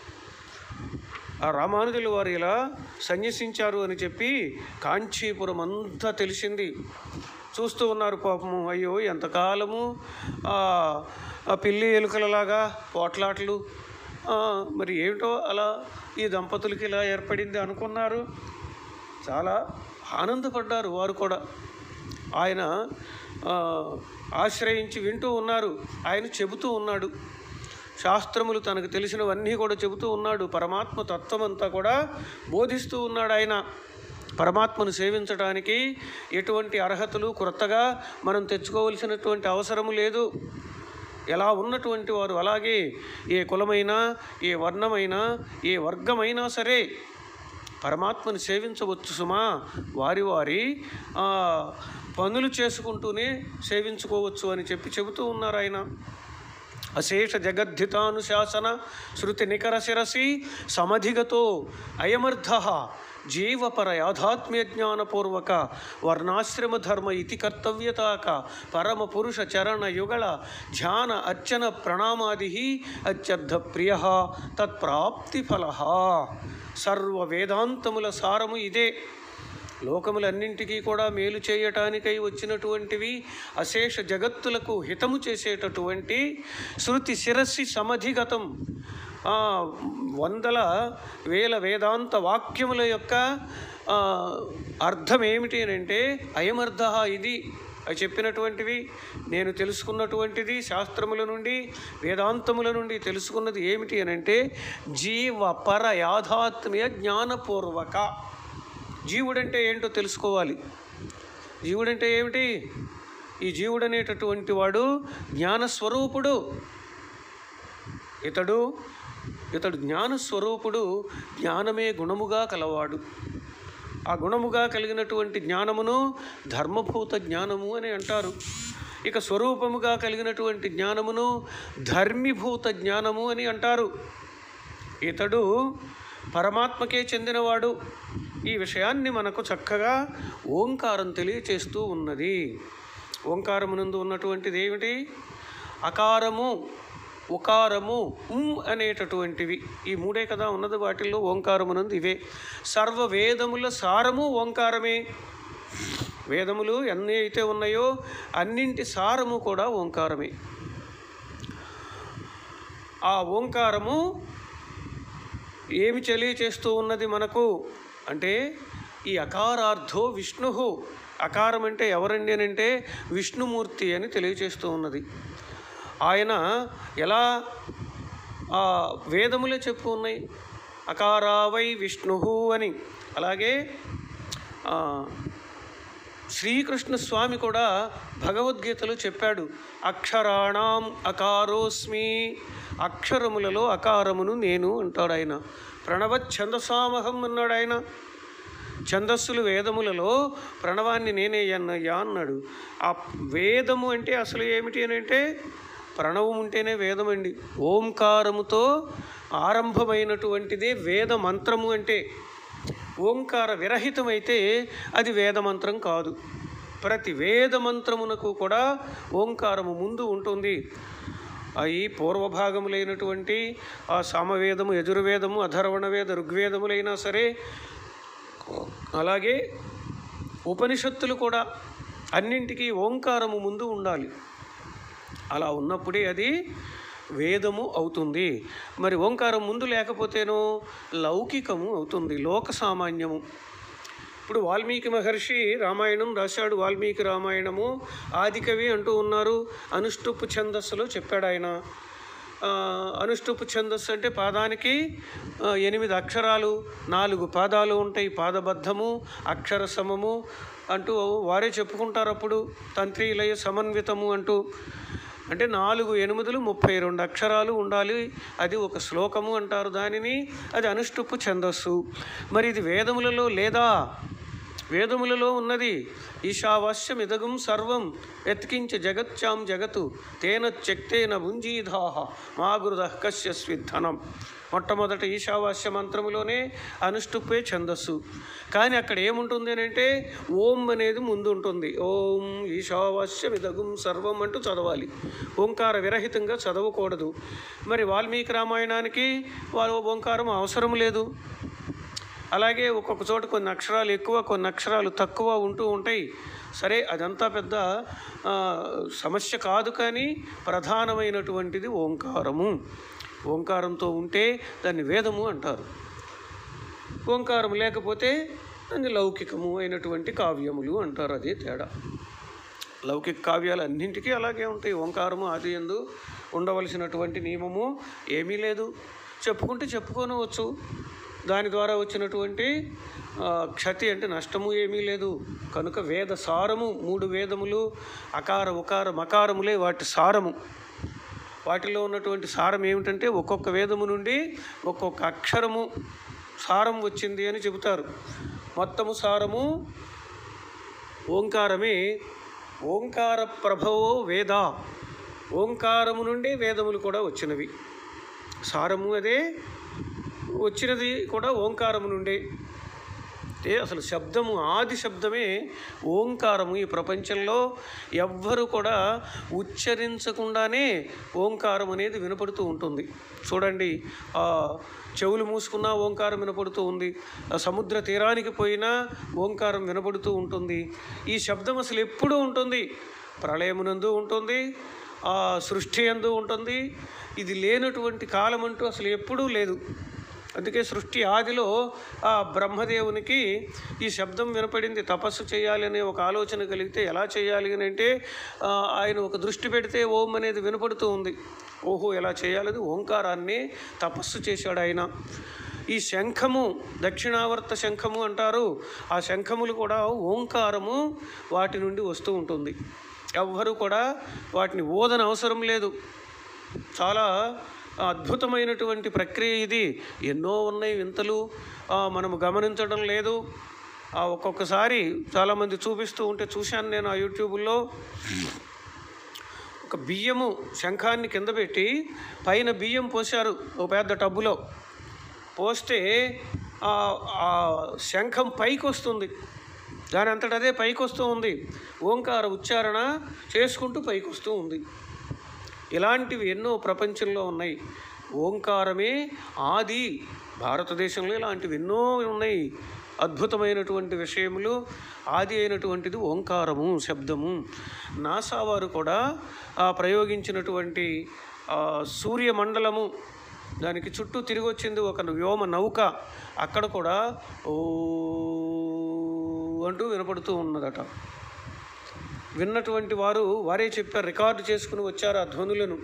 Speaker 1: ఆ రామానుజులు వారు ఇలా సన్యసించారు అని చెప్పి కాంచీపురం అంతా తెలిసింది చూస్తూ ఉన్నారు పాపము అయ్యో ఎంతకాలము ఆ ఆ పిల్లి ఎలుకలలాగా పోట్లాట్లు ఆ, మరి ఏమిటో అలా ఈ దంపతులకి ఇలా ఏర్పడింది అనుకున్నారు చాలా ఆనందపడ్డారు వారు కూడా ఆయన ఆ, ఆశ్రయించి వింటూ ఉన్నారు ఆయన చెబుతూ ఉన్నాడు శాస్త్రములు తనకు తెలిసినవన్నీ కూడా చెబుతూ ఉన్నాడు పరమాత్మ తత్వం అంతా కూడా బోధిస్తూ ఉన్నాడు ఆయన పరమాత్మను సేవించడానికి ఎటువంటి అర్హతలు కొత్తగా మనం తెచ్చుకోవలసినటువంటి అవసరము లేదు ఎలా ఉన్నటువంటి వారు అలాగే ఏ కులమైనా ఏ వర్ణమైనా ఏ వర్గమైనా సరే పరమాత్మని సేవించవచ్చు సుమా వారి వారి ఆ, పనులు చేసుకుంటూనే సేవించుకోవచ్చు అని చెప్పి చెబుతూ ఉన్నారు ఆయన అశేష జగద్ధితానుశాసన శృతి నికర శిరసి సమధిగతో అయమర్థ జీవపర యాథాత్మ్య జ్ఞానపూర్వక వర్ణాశ్రమ ధర్మ ఇతి కర్తవ్యతాక పరమ పురుష చరణ యుగళ ధ్యాన అర్చన ప్రణామాది అత్యర్థ ప్రియ తత్ప్రాప్తి ఫల సర్వ వేదాంతముల సారము ఇదే లోకములన్నింటికీ కూడా మేలు చేయటానికై వచ్చినటువంటివి అశేష జగత్తులకు హితము చేసేటటువంటి శృతి శిరస్సి సమధిగతం ఆ, వందల వేల వేదాంత వాక్యముల యొక్క ఆ, అర్థం ఏమిటి అని అంటే అయమర్థ ఇది అవి చెప్పినటువంటివి నేను తెలుసుకున్నటువంటిది శాస్త్రముల నుండి వేదాంతముల నుండి తెలుసుకున్నది ఏమిటి అని అంటే జీవ పర యాథాత్మ్య జ్ఞానపూర్వక జీవుడంటే ఏంటో తెలుసుకోవాలి జీవుడంటే ఏమిటి ఈ జీవుడు అనేటటువంటి వాడు జ్ఞానస్వరూపుడు ఇతడు ఇతడు జ్ఞానస్వరూపుడు జ్ఞానమే గుణముగా కలవాడు ఆ గుణముగా కలిగినటువంటి జ్ఞానమును ధర్మభూత జ్ఞానము అని అంటారు ఇక స్వరూపముగా కలిగినటువంటి జ్ఞానమును ధర్మిభూత జ్ఞానము అని అంటారు ఇతడు పరమాత్మకే చెందినవాడు ఈ విషయాన్ని మనకు చక్కగా ఓంకారం తెలియచేస్తూ ఉన్నది ఓంకారమునందు ఉన్నటువంటిది ఏమిటి అకారము ఉకారము ఉమ్ అనేటటువంటివి ఈ మూడే కదా ఉన్నది వాటిల్లో ఓంకారమునందు ఇవే సర్వ వేదముల సారము ఓంకారమే వేదములు ఎన్ని అయితే ఉన్నాయో అన్నింటి సారము కూడా ఓంకారమే ఆ ఓంకారము ఏమి తెలియచేస్తూ ఉన్నది మనకు అంటే ఈ అకారార్థో విష్ణు అకారం అంటే ఎవరండి అని అంటే విష్ణుమూర్తి అని తెలియచేస్తూ ఉన్నది ఆయన ఎలా ఆ వేదములే చెప్పు ఉన్నాయి అకారావై విష్ణు అని అలాగే ఆ, శ్రీకృష్ణ స్వామి కూడా భగవద్గీతలో చెప్పాడు అక్షరాణం అకారోస్మి అక్షరములలో అకారమును నేను అంటాడు ఆయన ప్రణవ ఛందసామహం అన్నాడు ఆయన ఛందస్సులు వేదములలో ప్రణవాన్ని నేనే అన్నయ్యా అన్నాడు ఆ వేదము అంటే అసలు ఏమిటి అని అంటే ప్రణవం ఉంటేనే వేదం అండి ఓంకారముతో ఆరంభమైనటువంటిదే వేద మంత్రము అంటే ఓంకార విరహితమైతే అది వేదమంత్రం కాదు ప్రతి వేద మంత్రమునకు కూడా ఓంకారము ముందు ఉంటుంది అవి పూర్వభాగములైనటువంటి ఆ సామవేదము యజుర్వేదము అధర్వణ వేద ఋగ్వేదములైనా సరే అలాగే ఉపనిషత్తులు కూడా అన్నింటికీ ఓంకారము ముందు ఉండాలి అలా ఉన్నప్పుడే అది వేదము అవుతుంది మరి ఓంకారం ముందు లేకపోతేనో లౌకికము అవుతుంది లోక సామాన్యము ఇప్పుడు వాల్మీకి మహర్షి రామాయణం రాశాడు వాల్మీకి రామాయణము ఆదికవి అంటూ ఉన్నారు అనుష్టుప్పు ఛందస్సులో చెప్పాడు ఆయన ఆ, అనుష్టుప్పు ఛందస్సు అంటే పాదానికి ఆ, ఎనిమిది అక్షరాలు నాలుగు పాదాలు ఉంటాయి పాదబద్ధము అక్షర సమము అంటూ వారే చెప్పుకుంటారు అప్పుడు తంత్రీలయ సమన్వితము అంటూ అంటే నాలుగు ఎనిమిదిలు ముప్పై రెండు అక్షరాలు ఉండాలి అది ఒక శ్లోకము అంటారు దానిని అది అనుష్టుప్పు ఛందస్సు మరి ఇది వేదములలో లేదా వేదములలో ఉన్నది ఈశావాస్యం ఇదగం సర్వం ఎత్కించ జగత్యాం జగతు తేన చక్తేన భుంజీధాహ మా గురుద కశ్యస్విద్ధనం మొట్టమొదట ఈశావాస్య మంత్రములోనే అనుష్టుప్పే ఛందస్సు కానీ అక్కడ ఏముంటుంది అని అంటే ఓం అనేది ముందు ఉంటుంది ఓం ఈశావాస్యం ఇదగం సర్వం అంటూ చదవాలి ఓంకార విరహితంగా చదవకూడదు మరి వాల్మీకి రామాయణానికి వాళ్ళ ఓంకారం అవసరం లేదు అలాగే ఒక్కొక్క చోట కొన్ని అక్షరాలు ఎక్కువ కొన్ని అక్షరాలు తక్కువ ఉంటూ ఉంటాయి సరే అదంతా పెద్ద ఆ, సమస్య కాదు కానీ ప్రధానమైనటువంటిది ఓంకారము ఓంకారంతో ఉంటే దాన్ని వేదము అంటారు ఓంకారం లేకపోతే దాన్ని లౌకికము అయినటువంటి కావ్యములు అంటారు అదే తేడా లౌకిక కావ్యాలు అన్నింటికీ అలాగే ఉంటాయి ఓంకారము ఆది ఎందు ఉండవలసినటువంటి నియమము ఏమీ లేదు చెప్పుకుంటే చెప్పుకోనవచ్చు దాని ద్వారా వచ్చినటువంటి ఆ, క్షతి అంటే నష్టము ఏమీ లేదు కనుక వేద సారము మూడు వేదములు అకార ఉకార మకారములే వాటి సారము వాటిలో ఉన్నటువంటి సారం ఏమిటంటే ఒక్కొక్క వేదము నుండి ఒక్కొక్క అక్షరము సారం వచ్చింది అని చెబుతారు మొత్తము సారము ఓంకారమే ఓంకార ప్రభవో వేద ఓంకారము నుండి వేదములు కూడా వచ్చినవి సారము అదే వచ్చినది కూడా ఓంకారము నుండే అంటే అసలు శబ్దము ఆది శబ్దమే ఓంకారము ఈ ప్రపంచంలో ఎవ్వరు కూడా ఉచ్చరించకుండానే ఓంకారం అనేది వినపడుతూ ఉంటుంది చూడండి ఆ చెవులు మూసుకున్నా ఓంకారం వినపడుతూ ఉంది ఆ సముద్ర తీరానికి పోయినా ఓంకారం వినపడుతూ ఉంటుంది ఈ శబ్దం అసలు ఎప్పుడూ ఉంటుంది ప్రళయమునందు ఉంటుంది ఆ సృష్టి ఎందు ఉంటుంది ఇది లేనటువంటి కాలం అంటూ అసలు ఎప్పుడూ లేదు అందుకే సృష్టి ఆదిలో ఆ బ్రహ్మదేవునికి ఈ శబ్దం వినపడింది తపస్సు చేయాలి అనే ఒక ఆలోచన కలిగితే ఎలా చేయాలి అని అంటే ఆ, ఆయన ఒక దృష్టి పెడితే ఓం అనేది వినపడుతూ ఉంది ఓహో ఎలా చేయాలని ఓంకారాన్ని తపస్సు చేశాడు ఆయన ఈ శంఖము దక్షిణావర్త శంఖము అంటారు ఆ శంఖములు కూడా ఓంకారము వాటి నుండి వస్తూ ఉంటుంది ఎవ్వరూ కూడా వాటిని ఓదన అవసరం లేదు చాలా అద్భుతమైనటువంటి ప్రక్రియ ఇది ఎన్నో ఉన్నాయి వింతలు ఆ, మనము గమనించడం లేదు ఆ, ఒక్కొక్కసారి చాలామంది చూపిస్తూ ఉంటే చూశాను నేను ఆ యూట్యూబ్లో ఒక బియ్యము శంఖాన్ని కింద పెట్టి పైన బియ్యం పోశారు ఒక పెద్ద టబ్బులో పోస్తే ఆ ఆ శంఖం పైకి వస్తుంది దాని అంతట అదే పైకి వస్తూ ఉంది ఓంకార ఉచ్చారణ చేసుకుంటూ పైకి వస్తూ ఉంది ఇలాంటివి ఎన్నో ప్రపంచంలో ఉన్నాయి ఓంకారమే ఆది భారతదేశంలో ఇలాంటివి ఎన్నో ఉన్నాయి అద్భుతమైనటువంటి విషయములు ఆది అయినటువంటిది ఓంకారము శబ్దము నాసా వారు కూడా ఆ ప్రయోగించినటువంటి ఆ, సూర్యమండలము దానికి చుట్టూ తిరిగి వచ్చింది ఒక వ్యోమ నౌక అక్కడ కూడా ఓ అంటూ వినపడుతూ ఉన్నదట విన్నటువంటి వారు వారే చెప్పారు రికార్డు చేసుకుని వచ్చారు ఆ ధ్వనులను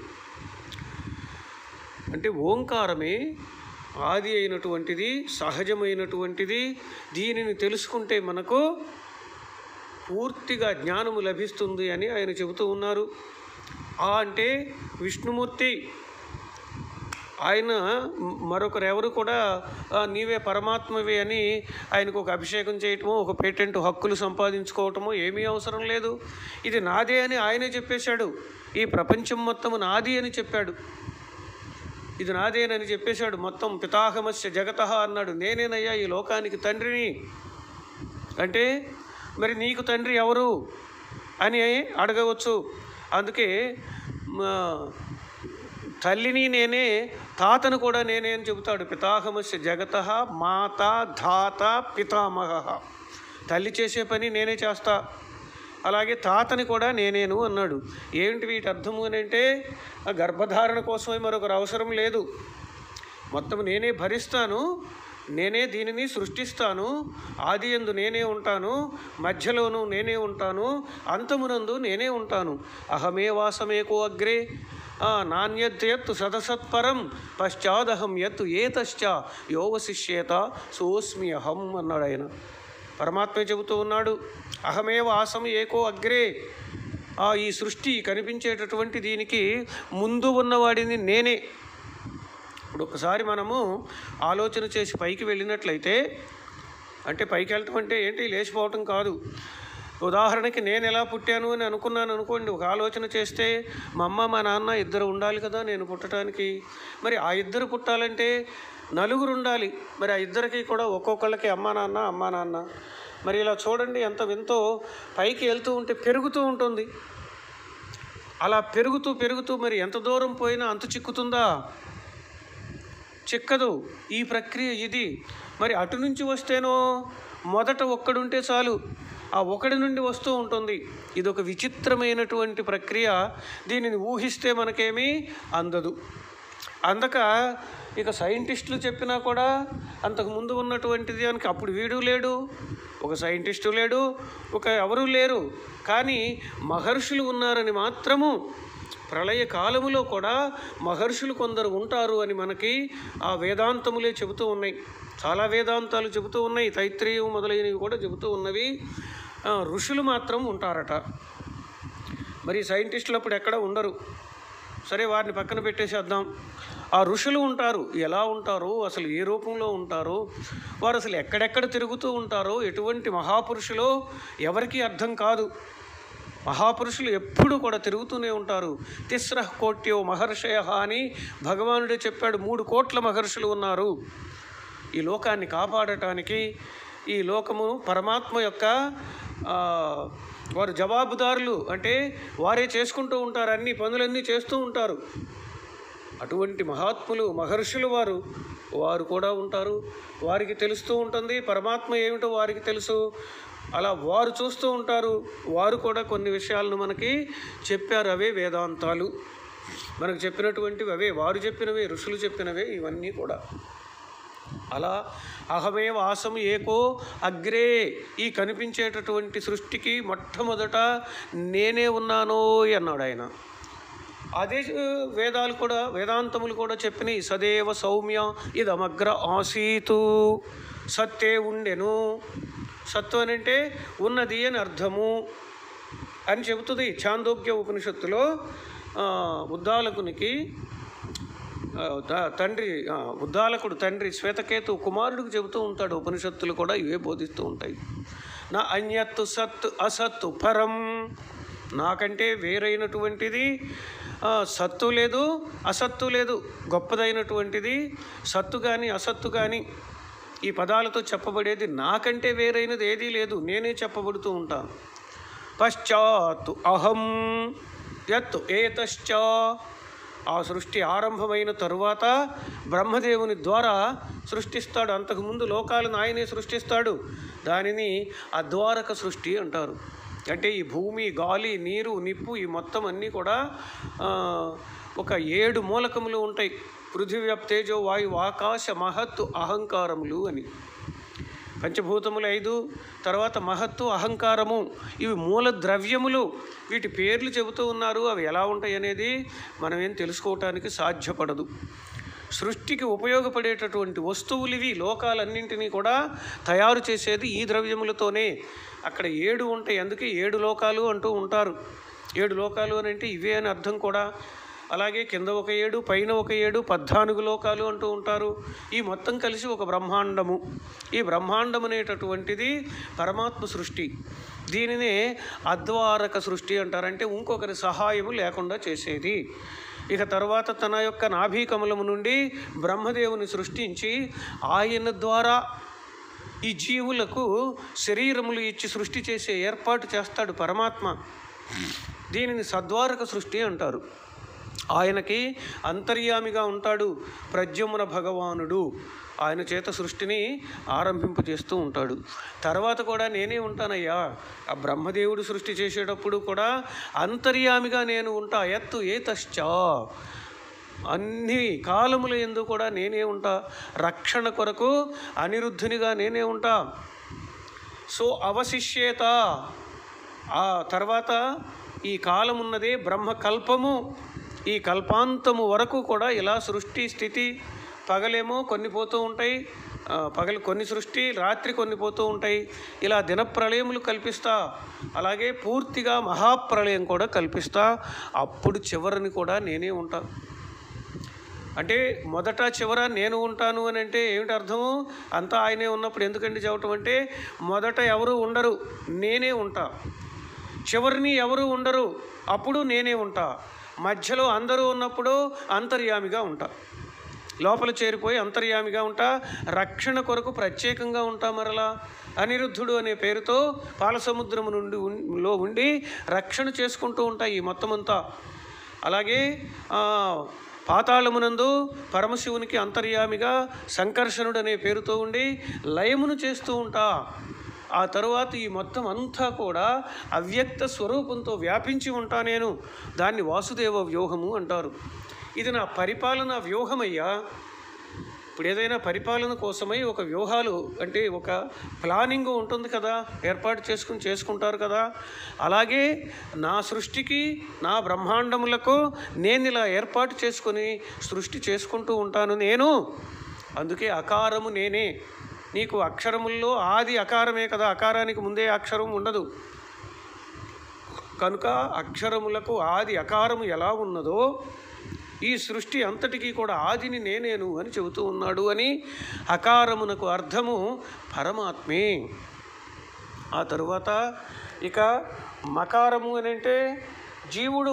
Speaker 1: అంటే ఓంకారమే ఆది అయినటువంటిది సహజమైనటువంటిది దీనిని తెలుసుకుంటే మనకు పూర్తిగా జ్ఞానము లభిస్తుంది అని ఆయన చెబుతూ ఉన్నారు ఆ అంటే విష్ణుమూర్తి ఆయన మరొకరు ఎవరు కూడా "ఆ, నీవే పరమాత్మవే అని ఆయనకు ఒక అభిషేకం చేయటమో ఒక పేటెంట్ హక్కులు సంపాదించుకోవటమో ఏమీ అవసరం లేదు ఇది నాదే అని ఆయనే చెప్పేశాడు ఈ ప్రపంచం మొత్తం నాది అని చెప్పాడు ఇది నాదేనని చెప్పేశాడు మొత్తం పితాహమస్య జగత అన్నాడు నేనేనయ్యా ఈ లోకానికి తండ్రిని అంటే మరి నీకు తండ్రి ఎవరు అని అడగవచ్చు అందుకే మ, తల్లిని నేనే తాతను కూడా నేనే అని చెబుతాడు పితాహమస్య జగత మాత ధాత పితామహ తల్లి చేసే పని నేనే చేస్తా అలాగే తాతని కూడా నేనేను అన్నాడు ఏమిటి వీటి అర్థము అని అంటే ఆ గర్భధారణ కోసమే మరొకరు అవసరం లేదు మొత్తం నేనే భరిస్తాను నేనే దీనిని సృష్టిస్తాను ఆది ఎందు నేనే ఉంటాను మధ్యలోనూ నేనే ఉంటాను అంతమునందు నేనే ఉంటాను అహమే వాసమేకో అగ్రే ఆ, నాణ్యత్ సదసత్పరం పశ్చాదహం యత్ ఏతశ్చ యోవశిష్యేత సోస్మి అహం అన్నాడు ఆయన పరమాత్మ చెబుతూ ఉన్నాడు అహమేవ ఆసం ఏకో అగ్రే ఆ ఈ సృష్టి కనిపించేటటువంటి దీనికి ముందు ఉన్నవాడిని నేనే ఇప్పుడు ఒకసారి మనము ఆలోచన చేసి పైకి వెళ్ళినట్లయితే అంటే పైకి వెళ్ళటం అంటే ఏంటి లేచిపోవటం కాదు ఉదాహరణకి నేను ఎలా పుట్టాను అని అనుకున్నాను అనుకోండి ఒక ఆలోచన చేస్తే మా అమ్మ మా నాన్న ఇద్దరు ఉండాలి కదా నేను పుట్టడానికి మరి ఆ ఇద్దరు పుట్టాలంటే నలుగురు ఉండాలి మరి ఆ ఇద్దరికి కూడా ఒక్కొక్కళ్ళకి అమ్మా నాన్న అమ్మా నాన్న మరి ఇలా చూడండి ఎంత వింతో పైకి వెళ్తూ ఉంటే పెరుగుతూ ఉంటుంది అలా పెరుగుతూ పెరుగుతూ మరి ఎంత దూరం పోయినా అంతు చిక్కుతుందా చిక్కదు ఈ ప్రక్రియ ఇది మరి అటు నుంచి వస్తేనో మొదట ఒక్కడుంటే చాలు ఆ ఒకడి నుండి వస్తూ ఉంటుంది ఇది ఒక విచిత్రమైనటువంటి ప్రక్రియ దీనిని ఊహిస్తే మనకేమీ అందదు అందక ఇక సైంటిస్టులు చెప్పినా కూడా అంతకు ముందు ఉన్నటువంటిది అని అప్పుడు వీడు లేడు ఒక సైంటిస్టు లేడు ఒక ఎవరు లేరు కానీ మహర్షులు ఉన్నారని మాత్రము ప్రళయ కాలములో కూడా మహర్షులు కొందరు ఉంటారు అని మనకి ఆ వేదాంతములే చెబుతూ ఉన్నాయి చాలా వేదాంతాలు చెబుతూ ఉన్నాయి తైత్రీయం మొదలైనవి కూడా చెబుతూ ఉన్నవి ఆ, ఋషులు మాత్రం ఉంటారట మరి సైంటిస్టులు అప్పుడు ఎక్కడ ఉండరు సరే వారిని పక్కన పెట్టేసేద్దాం ఆ ఋషులు ఉంటారు ఎలా ఉంటారు అసలు ఏ రూపంలో ఉంటారు వారు అసలు ఎక్కడెక్కడ తిరుగుతూ ఉంటారో ఎటువంటి మహాపురుషులో ఎవరికీ అర్థం కాదు మహాపురుషులు ఎప్పుడూ కూడా తిరుగుతూనే ఉంటారు తిస్ర కోట్యో మహర్షయ అని భగవానుడే చెప్పాడు మూడు కోట్ల మహర్షులు ఉన్నారు ఈ లోకాన్ని కాపాడటానికి ఈ లోకము పరమాత్మ యొక్క ఆ, వారు జవాబుదారులు అంటే వారే చేసుకుంటూ ఉంటారు అన్ని పనులన్నీ చేస్తూ ఉంటారు అటువంటి మహాత్ములు మహర్షులు వారు వారు కూడా ఉంటారు వారికి తెలుస్తూ ఉంటుంది పరమాత్మ ఏమిటో వారికి తెలుసు అలా వారు చూస్తూ ఉంటారు వారు కూడా కొన్ని విషయాలను మనకి చెప్పారు అవే వేదాంతాలు మనకు చెప్పినటువంటివి అవే వారు చెప్పినవే ఋషులు చెప్పినవే ఇవన్నీ కూడా అలా అహమే వాసం ఏకో అగ్రే ఈ కనిపించేటటువంటి సృష్టికి మొట్టమొదట నేనే ఉన్నానో అన్నాడు ఆయన అదే ఆ, వేదాలు కూడా వేదాంతములు కూడా చెప్పినాయి సదేవ సౌమ్య ఇదమగ్ర ఆసీతు సత్తే ఉండెను సత్తు అని అంటే ఉన్నది అని అర్థము అని చెబుతుంది చాందోగ్య ఉపనిషత్తులో ఆ, ఉద్దాలకునికి ఆ, త- తండ్రి ఆ, ఉద్దాలకుడు తండ్రి శ్వేతకేతు కుమారుడికి చెబుతూ ఉంటాడు ఉపనిషత్తులు కూడా ఇవే బోధిస్తూ ఉంటాయి నా అన్యత్తు సత్ అసత్తు పరం నాకంటే వేరైనటువంటిది ఆ, సత్తు లేదు అసత్తు లేదు గొప్పదైనటువంటిది సత్తు కానీ అసత్తు కానీ ఈ పదాలతో చెప్పబడేది నాకంటే వేరైనది ఏదీ లేదు నేనే చెప్పబడుతూ ఉంటాను పశ్చాత్తు అహం యత్ ఏతశ్చ ఆ సృష్టి ఆరంభమైన తరువాత బ్రహ్మదేవుని ద్వారా సృష్టిస్తాడు అంతకుముందు లోకాలను ఆయనే సృష్టిస్తాడు దానిని అద్వారక సృష్టి అంటారు అంటే ఈ భూమి గాలి నీరు నిప్పు ఈ మొత్తం అన్నీ కూడా ఆ, ఒక ఏడు మూలకములు ఉంటాయి పృథివ్య తేజో వాయు ఆకాశ మహత్తు అహంకారములు అని పంచభూతములు ఐదు తర్వాత మహత్తు అహంకారము ఇవి మూల ద్రవ్యములు వీటి పేర్లు చెబుతూ ఉన్నారు అవి ఎలా ఉంటాయి అనేది మనం ఏం తెలుసుకోవటానికి సాధ్యపడదు సృష్టికి ఉపయోగపడేటటువంటి వస్తువులు ఇవి లోకాలన్నింటినీ కూడా తయారు చేసేది ఈ ద్రవ్యములతోనే అక్కడ ఏడు ఉంటాయి అందుకే ఏడు లోకాలు అంటూ ఉంటారు ఏడు లోకాలు అని అంటే ఇవే అని అర్థం కూడా అలాగే కింద ఒక ఏడు పైన ఒక ఏడు పద్నాలుగు లోకాలు అంటూ ఉంటారు ఈ మొత్తం కలిసి ఒక బ్రహ్మాండము ఈ బ్రహ్మాండం అనేటటువంటిది పరమాత్మ సృష్టి దీనినే అద్వారక సృష్టి అంటారంటే ఇంకొకరి సహాయము లేకుండా చేసేది ఇక తర్వాత తన యొక్క నాభీకమలము నుండి బ్రహ్మదేవుని సృష్టించి ఆయన ద్వారా ఈ జీవులకు శరీరములు ఇచ్చి సృష్టి చేసే ఏర్పాటు చేస్తాడు పరమాత్మ దీనిని సద్వారక సృష్టి అంటారు ఆయనకి అంతర్యామిగా ఉంటాడు ప్రద్యుమ్న భగవానుడు ఆయన చేత సృష్టిని ఆరంభింపజేస్తూ ఉంటాడు తర్వాత కూడా నేనే ఉంటానయ్యా ఆ బ్రహ్మదేవుడు సృష్టి చేసేటప్పుడు కూడా అంతర్యామిగా నేను ఉంటా ఎత్తు ఏతశ్చా అన్ని కాలముల ఎందు కూడా నేనే ఉంటా రక్షణ కొరకు అనిరుద్ధునిగా నేనే ఉంటా సో అవశిష్యేత ఆ తర్వాత ఈ కాలమున్నదే బ్రహ్మకల్పము ఈ కల్పాంతము వరకు కూడా ఇలా సృష్టి స్థితి పగలేమో కొన్ని పోతూ ఉంటాయి ఆ, పగలు కొన్ని సృష్టి రాత్రి కొన్ని పోతూ ఉంటాయి ఇలా దినప్రళయములు కల్పిస్తా అలాగే పూర్తిగా మహాప్రళయం కూడా కల్పిస్తా అప్పుడు చివరిని కూడా నేనే ఉంటా అంటే మొదట చివర నేను ఉంటాను అని అంటే ఏమిటి అర్థము అంతా ఆయనే ఉన్నప్పుడు ఎందుకండి చెప్పటం అంటే మొదట ఎవరు ఉండరు నేనే ఉంటా చివరిని ఎవరు ఉండరు అప్పుడు నేనే ఉంటా మధ్యలో అందరూ ఉన్నప్పుడు అంతర్యామిగా ఉంటా లోపల చేరిపోయి అంతర్యామిగా ఉంటా రక్షణ కొరకు ప్రత్యేకంగా ఉంటా మరలా అనిరుద్ధుడు అనే పేరుతో పాలసముద్రము నుండి ఉన్- లో ఉండి రక్షణ చేసుకుంటూ ఉంటాయి ఈ మొత్తం అంతా అలాగే ఆ, పాతాళమునందు పరమశివునికి అంతర్యామిగా సంకర్షణుడు అనే పేరుతో ఉండి లయమును చేస్తూ ఉంటా ఆ తరువాత ఈ మొత్తం అంతా కూడా అవ్యక్త స్వరూపంతో వ్యాపించి ఉంటా నేను దాన్ని వాసుదేవ వ్యూహము అంటారు ఇది నా పరిపాలన వ్యూహమయ్యా ఇప్పుడు ఏదైనా పరిపాలన కోసమై ఒక వ్యూహాలు అంటే ఒక ప్లానింగ్ ఉంటుంది కదా ఏర్పాటు చేసుకుని చేసుకుంటారు కదా అలాగే నా సృష్టికి నా బ్రహ్మాండములకు నేను ఇలా ఏర్పాటు చేసుకొని సృష్టి చేసుకుంటూ ఉంటాను నేను అందుకే అకారము నేనే నీకు అక్షరముల్లో ఆది అకారమే కదా అకారానికి ముందే అక్షరం ఉండదు కనుక అక్షరములకు ఆది అకారము ఎలా ఉన్నదో ఈ సృష్టి అంతటికీ కూడా ఆదిని నేనేను అని చెబుతూ ఉన్నాడు అని అకారమునకు అర్థము పరమాత్మే ఆ తరువాత ఇక మకారము అని అంటే జీవుడు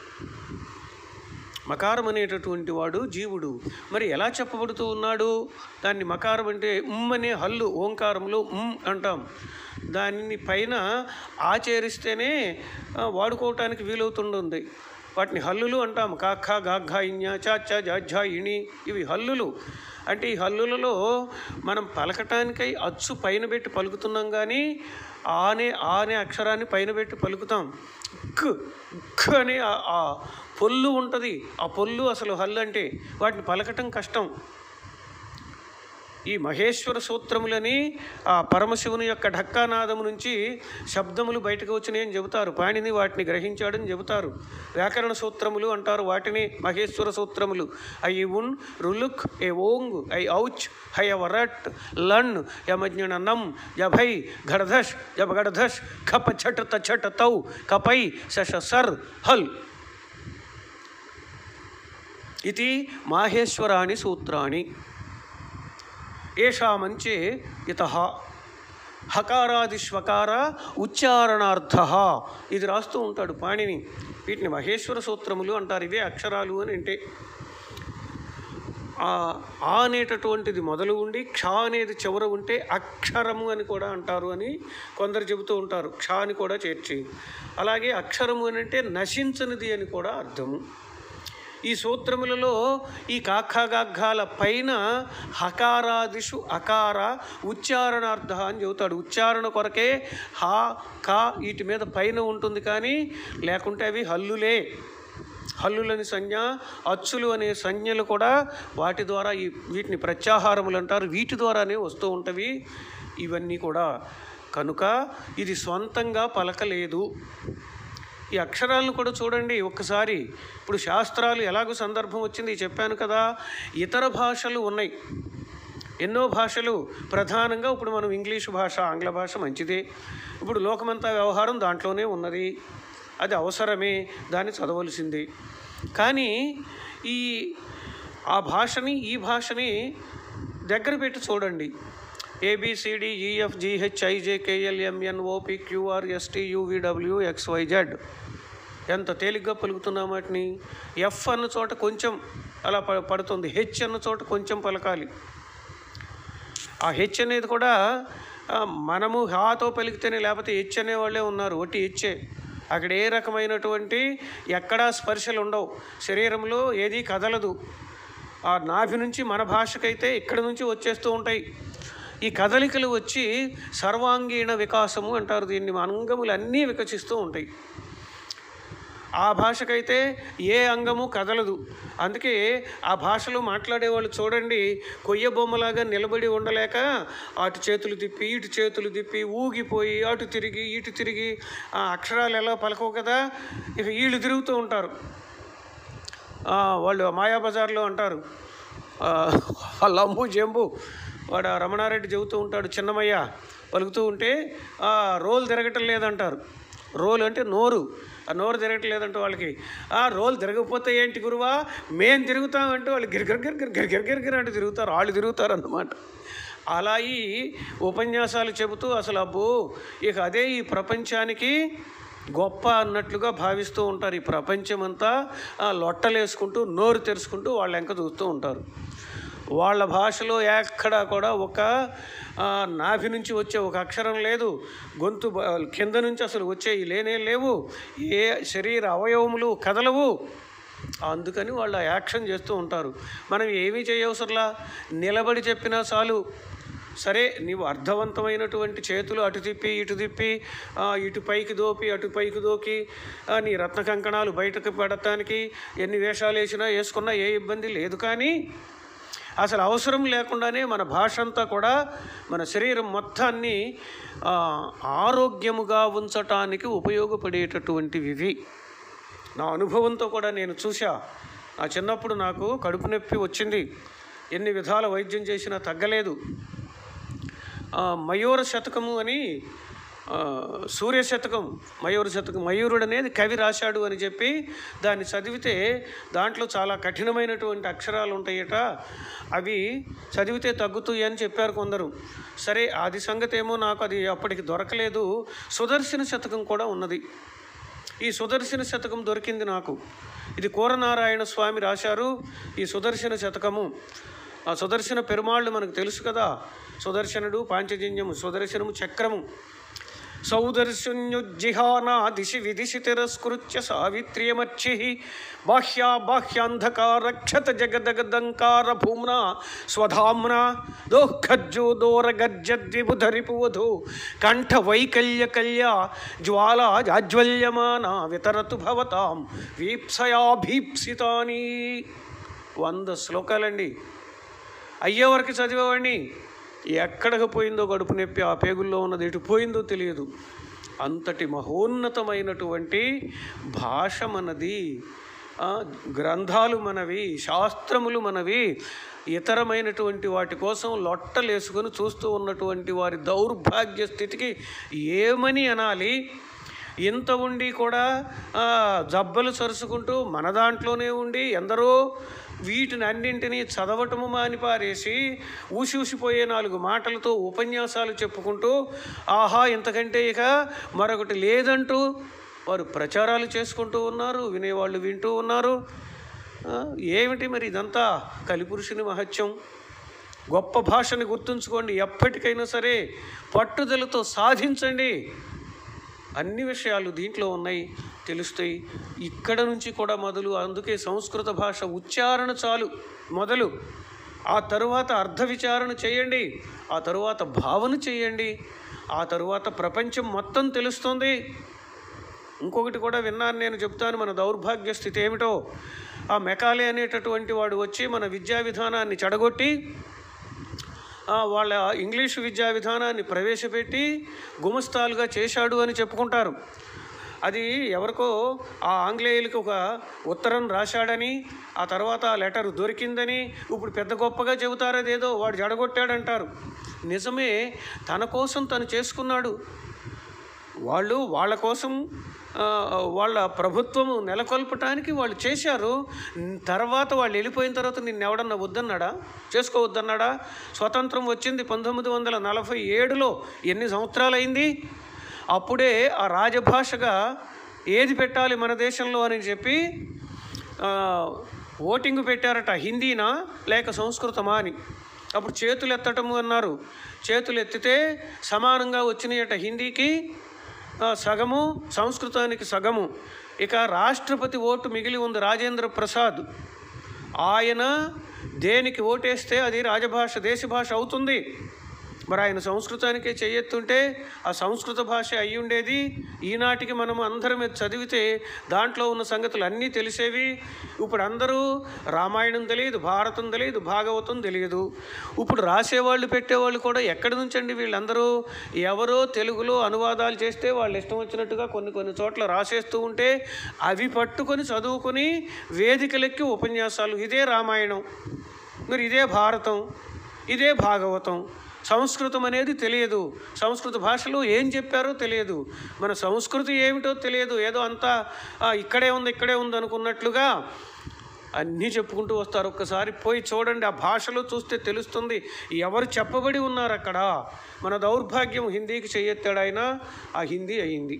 Speaker 1: మకారం అనేటటువంటి వాడు జీవుడు మరి ఎలా చెప్పబడుతూ ఉన్నాడు దాన్ని మకారం అంటే ఉమ్ అనే హల్లు ఓంకారంలో ఉమ్ అంటాం దానిని పైన ఆచరిస్తేనే ఆ, వాడుకోవటానికి వీలవుతుంటుంది వాటిని హల్లులు అంటాం కాఖ గాఘ ఇన్య చాచ జాఝ ఇణి ఇవి హల్లులు అంటే ఈ హల్లులలో మనం పలకటానికై అచ్చు పైన పెట్టి పలుకుతున్నాం కానీ ఆనే ఆనే అక్షరాన్ని పైన పెట్టి పలుకుతాం క్ క్ అనే ఆ- ఆ పొల్లు ఉంటుంది ఆ పొల్లు అసలు హల్లు అంటే వాటిని పలకటం కష్టం ఈ మహేశ్వర సూత్రములని ఆ పరమశివుని యొక్క ఢక్కానాదము నుంచి శబ్దములు బయటకు వచ్చినాయని చెబుతారు పాణిని వాటిని గ్రహించాడని చెబుతారు వ్యాకరణ సూత్రములు అంటారు వాటిని మహేశ్వర సూత్రములు ఐ ఉన్ రులుక్ ఏ ఓంగ్ ఐ ఔచ్ హయ వరట్ లన్ యమజ్ఞన నం యభై ఘడధష్ జబగడధష్ ఖప ఛట్ తఛట్ తౌ కపై శశ సర్ హల్ ఇది మాహేశ్వరాణి సూత్రాణి ఏషామంచే ఇత హకారాదిష్వకార ఉచ్చారణార్థ ఇది రాస్తూ ఉంటాడు పాణిని వీటిని మహేశ్వర సూత్రములు అంటారు ఇవే అక్షరాలు అని అంటే ఆ ఆ అనేటటువంటిది మొదలు ఉండి క్ష అనేది చివర ఉంటే అక్షరము అని కూడా అంటారు అని కొందరు చెబుతూ ఉంటారు క్ష అని కూడా చేర్చి అలాగే అక్షరము అని అంటే నశించనిది అని కూడా అర్థము ఈ సూత్రములలో ఈ కాఖాగాఘాల పైన హకారాదిషు అకార ఉచ్చారణార్థ అని చెబుతాడు ఉచ్చారణ కొరకే హా కా వీటి మీద పైన ఉంటుంది కానీ లేకుంటే అవి హల్లులే హల్లులని సంజ్ఞ అచ్చులు అనే సంజ్ఞలు కూడా వాటి ద్వారా ఈ వీటిని ప్రత్యాహారములు అంటారు వీటి ద్వారానే వస్తూ ఉంటవి ఇవన్నీ కూడా కనుక ఇది స్వంతంగా పలకలేదు ఈ అక్షరాలను కూడా చూడండి ఒక్కసారి ఇప్పుడు శాస్త్రాలు ఎలాగో సందర్భం వచ్చింది చెప్పాను కదా ఇతర భాషలు ఉన్నాయి ఎన్నో భాషలు ప్రధానంగా ఇప్పుడు మనం ఇంగ్లీషు భాష ఆంగ్ల భాష మంచిదే ఇప్పుడు లోకమంతా వ్యవహారం దాంట్లోనే ఉన్నది అది అవసరమే దాన్ని చదవలసింది కానీ ఈ ఆ భాషని ఈ భాషని దగ్గర పెట్టి చూడండి A B C D E F G H I J K L M N O P Q R S T U V W X Y Z ఎంత తేలిగ్గా పలుకుతున్నాం వాటిని ఎఫ్ అన్న చోట కొంచెం అలా ప పడుతుంది హెచ్ అన్న చోట కొంచెం పలకాలి ఆ హెచ్ అనేది కూడా ఆ, మనము హాతో పలికితేనే లేకపోతే హెచ్ అనేవాళ్ళే ఉన్నారు ఒట్టి హెచ్చే అక్కడ ఏ రకమైనటువంటి ఎక్కడా స్పర్శలు ఉండవు శరీరంలో ఏది కదలదు ఆ నాభి నుంచి మన భాషకైతే ఇక్కడ నుంచి వచ్చేస్తూ ఉంటాయి ఈ కదలికలు వచ్చి సర్వాంగీణ వికాసము అంటారు దీన్ని అంగములు అన్నీ వికసిస్తూ ఉంటాయి ఆ భాషకైతే ఏ అంగము కదలదు అందుకే ఆ భాషలో మాట్లాడేవాళ్ళు చూడండి కొయ్య బొమ్మలాగా నిలబడి ఉండలేక అటు చేతులు తిప్పి ఇటు చేతులు తిప్పి ఊగిపోయి అటు తిరిగి ఇటు తిరిగి ఆ అక్షరాలు ఎలా పలకవు కదా ఇక వీళ్ళు తిరుగుతూ ఉంటారు ఆ, వాళ్ళు మాయాబజార్లో అంటారు ఆ, ఆ లంబు జంబు వాడు ఆ రమణారెడ్డి చెబుతూ ఉంటాడు చిన్నమయ్య పలుకుతూ ఉంటే ఆ రోల్ తిరగటం లేదంటారు రోల్ అంటే నోరు ఆ నోరు తిరగటం లేదంటే వాళ్ళకి ఆ రోల్ తిరగకపోతే ఏంటి గురువా మేం తిరుగుతామంటే వాళ్ళు గిరిగిర గిరిగిర గిరిగిర గిరిగిర అంటే తిరుగుతారు వాళ్ళు తిరుగుతారు అన్నమాట అలా ఈ ఉపన్యాసాలు చెబుతూ అసలు అబ్బో ఇక అదే ఈ ప్రపంచానికి గొప్ప అన్నట్లుగా భావిస్తూ ఉంటారు ఈ ప్రపంచమంతా ఆ, లొట్టలేసుకుంటూ నోరు తెరుచుకుంటూ వాళ్ళ వెంక చూస్తూ ఉంటారు వాళ్ళ భాషలో ఎక్కడా కూడా ఒక ఆ, నాభి నుంచి వచ్చే ఒక అక్షరం లేదు గొంతు బ- కింద నుంచి అసలు వచ్చేవి లేనే లేవు ఏ శరీర అవయవములు కదలవు అందుకని వాళ్ళు ఆ యాక్షన్ చేస్తూ ఉంటారు మనం ఏమీ చేయవసరంలా నిలబడి చెప్పినా చాలు సరే నీవు అర్థవంతమైనటువంటి చేతులు అటు తిప్పి ఇటు తిప్పి ఆ, ఇటు పైకి దోపి అటు పైకి దోకి ఆ, నీ రత్న కంకణాలు బయటకు పెడటానికి ఎన్ని వేషాలు వేసినా వేసుకున్నా ఏ ఇబ్బంది లేదు కానీ అసలు అవసరం లేకుండానే మన భాష అంతా కూడా మన శరీరం మొత్తాన్ని ఆ, ఆరోగ్యముగా ఉంచటానికి ఉపయోగపడేటటువంటివి ఇవి నా అనుభవంతో కూడా నేను చూసా నా చిన్నప్పుడు నాకు కడుపు నొప్పి వచ్చింది ఎన్ని విధాల వైద్యం చేసినా తగ్గలేదు ఆ, మయూర శతకము అని ఆ, సూర్య శతకం మయూర శతకం మయూరుడు అనేది కవి రాశాడు అని చెప్పి దాన్ని చదివితే దాంట్లో చాలా కఠినమైనటువంటి అక్షరాలు ఉంటాయట అవి చదివితే తగ్గుతాయి అని చెప్పారు కొందరు సరే అది సంగతి ఏమో నాకు అది అప్పటికి దొరకలేదు సుదర్శన శతకం కూడా ఉన్నది ఈ సుదర్శన శతకం దొరికింది నాకు ఇది కూరనారాయణ స్వామి రాశారు ఈ సుదర్శన శతకము ఆ సుదర్శన పెరుమాళ్ళు మనకు తెలుసు కదా సుదర్శనుడు పాంచజన్యము సుదర్శనము చక్రము సౌదర్శన్యుజ్జిహానా దిశి విదిశి తిరస్కృత్య సావిత్ర్యమర్చి బాహ్యా బాహ్యాంధకారక్షత జగదగదంకార భూమ్నా స్వధామ్నా దోఃఖజ్జోదోరగర్జద్విబుధరిపువధు కంఠ వైకల్య కల్య జ్వాలా జాజ్వల్యమాన వితరతు భవతాం వీప్సయాభీప్సితాని వంద శ్లోకాలండి అయ్యేవరకు చదివేవాడిని ఎక్కడికి పోయిందో కడుపు నొప్పి ఆ పేగుల్లో ఉన్నది ఎటు పోయిందో తెలియదు అంతటి మహోన్నతమైనటువంటి భాష మనది ఆ, గ్రంథాలు మనవి శాస్త్రములు మనవి ఇతరమైనటువంటి వాటి కోసం లొట్టలేసుకొని చూస్తూ ఉన్నటువంటి వారి దౌర్భాగ్య స్థితికి ఏమని అనాలి ఇంత ఉండి కూడా ఆ, జబ్బలు సరుసుకుంటూ మన దాంట్లోనే ఉండి ఎందరో వీటిని అన్నింటినీ చదవటము మానిపారేసి ఊసి ఊసిపోయే నాలుగు మాటలతో ఉపన్యాసాలు చెప్పుకుంటూ ఆహా ఇంతకంటే ఇక మరొకటి లేదంటూ వారు ప్రచారాలు చేసుకుంటూ ఉన్నారు వినేవాళ్ళు వింటూ ఉన్నారు ఆ, ఏమిటి మరి ఇదంతా కలిపురుషుని మహత్యం గొప్ప భాషని గుర్తుంచుకోండి ఎప్పటికైనా సరే పట్టుదలతో సాధించండి అన్ని విషయాలు దీంట్లో ఉన్నాయి తెలుస్తాయి ఇక్కడ నుంచి కూడా మొదలు అందుకే సంస్కృత భాష ఉచ్చారణ చాలు మొదలు ఆ తరువాత అర్థ విచారణ చేయండి ఆ తరువాత భావన చేయండి ఆ తరువాత ప్రపంచం మొత్తం తెలుస్తుంది ఇంకొకటి కూడా విన్నాను నేను చెప్తాను మన దౌర్భాగ్య స్థితి ఏమిటో ఆ మెకాలే అనేటటువంటి వాడు వచ్చి మన విద్యా విధానాన్ని చెడగొట్టి ఆ, వాళ్ళ ఇంగ్లీషు విద్యా విధానాన్ని ప్రవేశపెట్టి గుమస్తాలుగా చేశాడు అని చెప్పుకుంటారు అది ఎవరికో ఆ ఆంగ్లేయులకి ఒక ఉత్తరం రాశాడని ఆ తర్వాత ఆ లెటర్ దొరికిందని ఇప్పుడు పెద్ద గొప్పగా చెబుతారు అదేదో వాడు జడగొట్టాడంటారు నిజమే తన కోసం తను చేసుకున్నాడు వాళ్ళు వాళ్ళ కోసం ఆ, వాళ్ళ ప్రభుత్వము నెలకొల్పటానికి వాళ్ళు చేశారు న్- తర్వాత వాళ్ళు వెళ్ళిపోయిన తర్వాత నిన్ను ఎవడన్నా వద్దన్నాడా చేసుకోవద్దన్నాడా స్వతంత్రం వచ్చింది పంతొమ్మిది వందల నలభై ఏడులో ఎన్ని సంవత్సరాలు అయింది అప్పుడే ఆ రాజభాషగా ఏది పెట్టాలి మన దేశంలో అని చెప్పి ఆ, ఓటింగ్ పెట్టారట హిందీనా లేక సంస్కృతమా అని అప్పుడు చేతులు ఎత్తటము అన్నారు చేతులు ఎత్తితే సమానంగా వచ్చినాయట హిందీకి ఆ, సగము సంస్కృతానికి సగము ఇక రాష్ట్రపతి ఓటు మిగిలి ఉంది రాజేంద్ర ప్రసాద్ ఆయన దేనికి ఓటేస్తే అది రాజభాష దేశ భాష అవుతుంది మరి ఆయన సంస్కృతానికే చెయ్యెత్తుంటే ఆ సంస్కృత భాష అయి ఉండేది ఈనాటికి మనం అందరం ఇది చదివితే దాంట్లో ఉన్న సంగతులు అన్నీ తెలిసేవి ఇప్పుడు అందరూ రామాయణం తెలియదు భారతం తెలియదు భాగవతం తెలియదు ఇప్పుడు రాసేవాళ్ళు పెట్టేవాళ్ళు కూడా ఎక్కడి నుంచండి వీళ్ళందరూ ఎవరో తెలుగులో అనువాదాలు చేస్తే వాళ్ళు ఇష్టం వచ్చినట్టుగా కొన్ని కొన్ని చోట్ల రాసేస్తూ ఉంటే అవి పట్టుకొని చదువుకొని వేదికలెక్కి ఉపన్యాసాలు ఇదే రామాయణం మరి ఇదే భారతం ఇదే భాగవతం సంస్కృతం అనేది తెలియదు సంస్కృత భాషలో ఏం చెప్పారో తెలియదు మన సంస్కృతి ఏమిటో తెలియదు ఏదో అంతా ఆ, ఇక్కడే ఉంది ఇక్కడే ఉంది అనుకున్నట్లుగా అన్నీ చెప్పుకుంటూ వస్తారు ఒక్కసారి పోయి చూడండి ఆ భాషలో చూస్తే తెలుస్తుంది ఎవరు చెప్పబడి ఉన్నారు అక్కడ మన దౌర్భాగ్యం హిందీకి చెయ్యెత్తాడు ఆయన ఆ హిందీ అయింది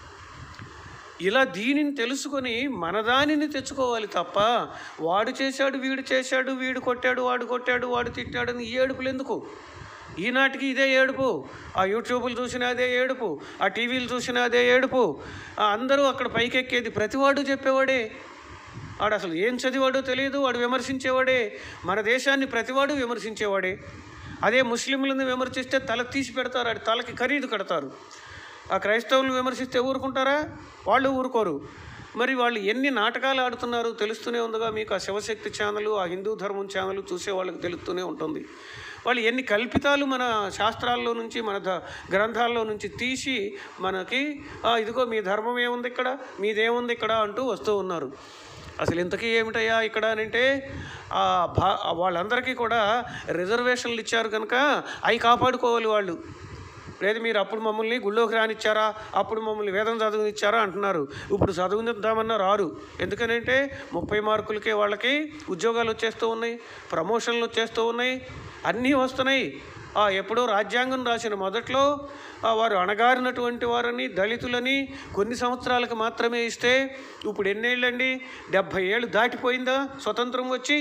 Speaker 1: ఇలా దీనిని తెలుసుకొని మన దానిని తెచ్చుకోవాలి తప్ప వాడు చేశాడు వీడు చేశాడు వీడు కొట్టాడు వాడు కొట్టాడు వాడు తిట్టాడు అని ఈ ఏడుపులు ఎందుకు ఈనాటికి ఇదే ఏడుపు ఆ యూట్యూబ్లు చూసినా అదే ఏడుపు ఆ టీవీలు చూసినా అదే ఏడుపు ఆ అందరూ అక్కడ పైకెక్కేది ప్రతివాడు చెప్పేవాడే వాడు అసలు ఏం చదివాడో తెలియదు వాడు విమర్శించేవాడే మన దేశాన్ని ప్రతివాడు విమర్శించేవాడే అదే ముస్లింలను విమర్శిస్తే తల తీసి పెడతారు అది తలకి ఖరీదు కడతారు ఆ క్రైస్తవులను విమర్శిస్తే ఊరుకుంటారా వాళ్ళు ఊరుకోరు మరి వాళ్ళు ఎన్ని నాటకాలు ఆడుతున్నారు తెలుస్తూనే ఉందిగా మీకు ఆ శివశక్తి ఛానల్ ఆ హిందూ ధర్మం ఛానల్ చూసే వాళ్ళకి తెలుస్తూనే ఉంటుంది వాళ్ళు ఎన్ని కల్పితాలు మన శాస్త్రాల్లో నుంచి మన ద గ్రంథాల్లో నుంచి తీసి మనకి "ఆ, ఇదిగో మీ ధర్మం ఏముంది ఇక్కడ మీదేముంది ఇక్కడ అంటూ వస్తూ ఉన్నారు అసలు ఇంతకీ ఏమిటయ్యా ఇక్కడ అని అంటే ఆ భా వాళ్ళందరికీ కూడా రిజర్వేషన్లు ఇచ్చారు కనుక అవి కాపాడుకోవాలి వాళ్ళు లేదు మీరు అప్పుడు మమ్మల్ని గుళ్ళోకి రానిచ్చారా అప్పుడు మమ్మల్ని వేదం చదువునిచ్చారా అంటున్నారు ఇప్పుడు చదువునిద్దామన్నా రారు ఎందుకనంటే ముప్పై మార్కులకే వాళ్ళకి ఉద్యోగాలు వచ్చేస్తూ ఉన్నాయి ప్రమోషన్లు వచ్చేస్తూ ఉన్నాయి అన్నీ వస్తున్నాయి ఆ, ఎప్పుడో రాజ్యాంగం రాసిన మొదట్లో ఆ, వారు అణగారినటువంటి వారని దళితులని కొన్ని సంవత్సరాలకు మాత్రమే ఇస్తే ఇప్పుడు ఎన్నేళ్ళండి డెబ్భై ఏళ్ళు దాటిపోయిందా స్వతంత్రం వచ్చి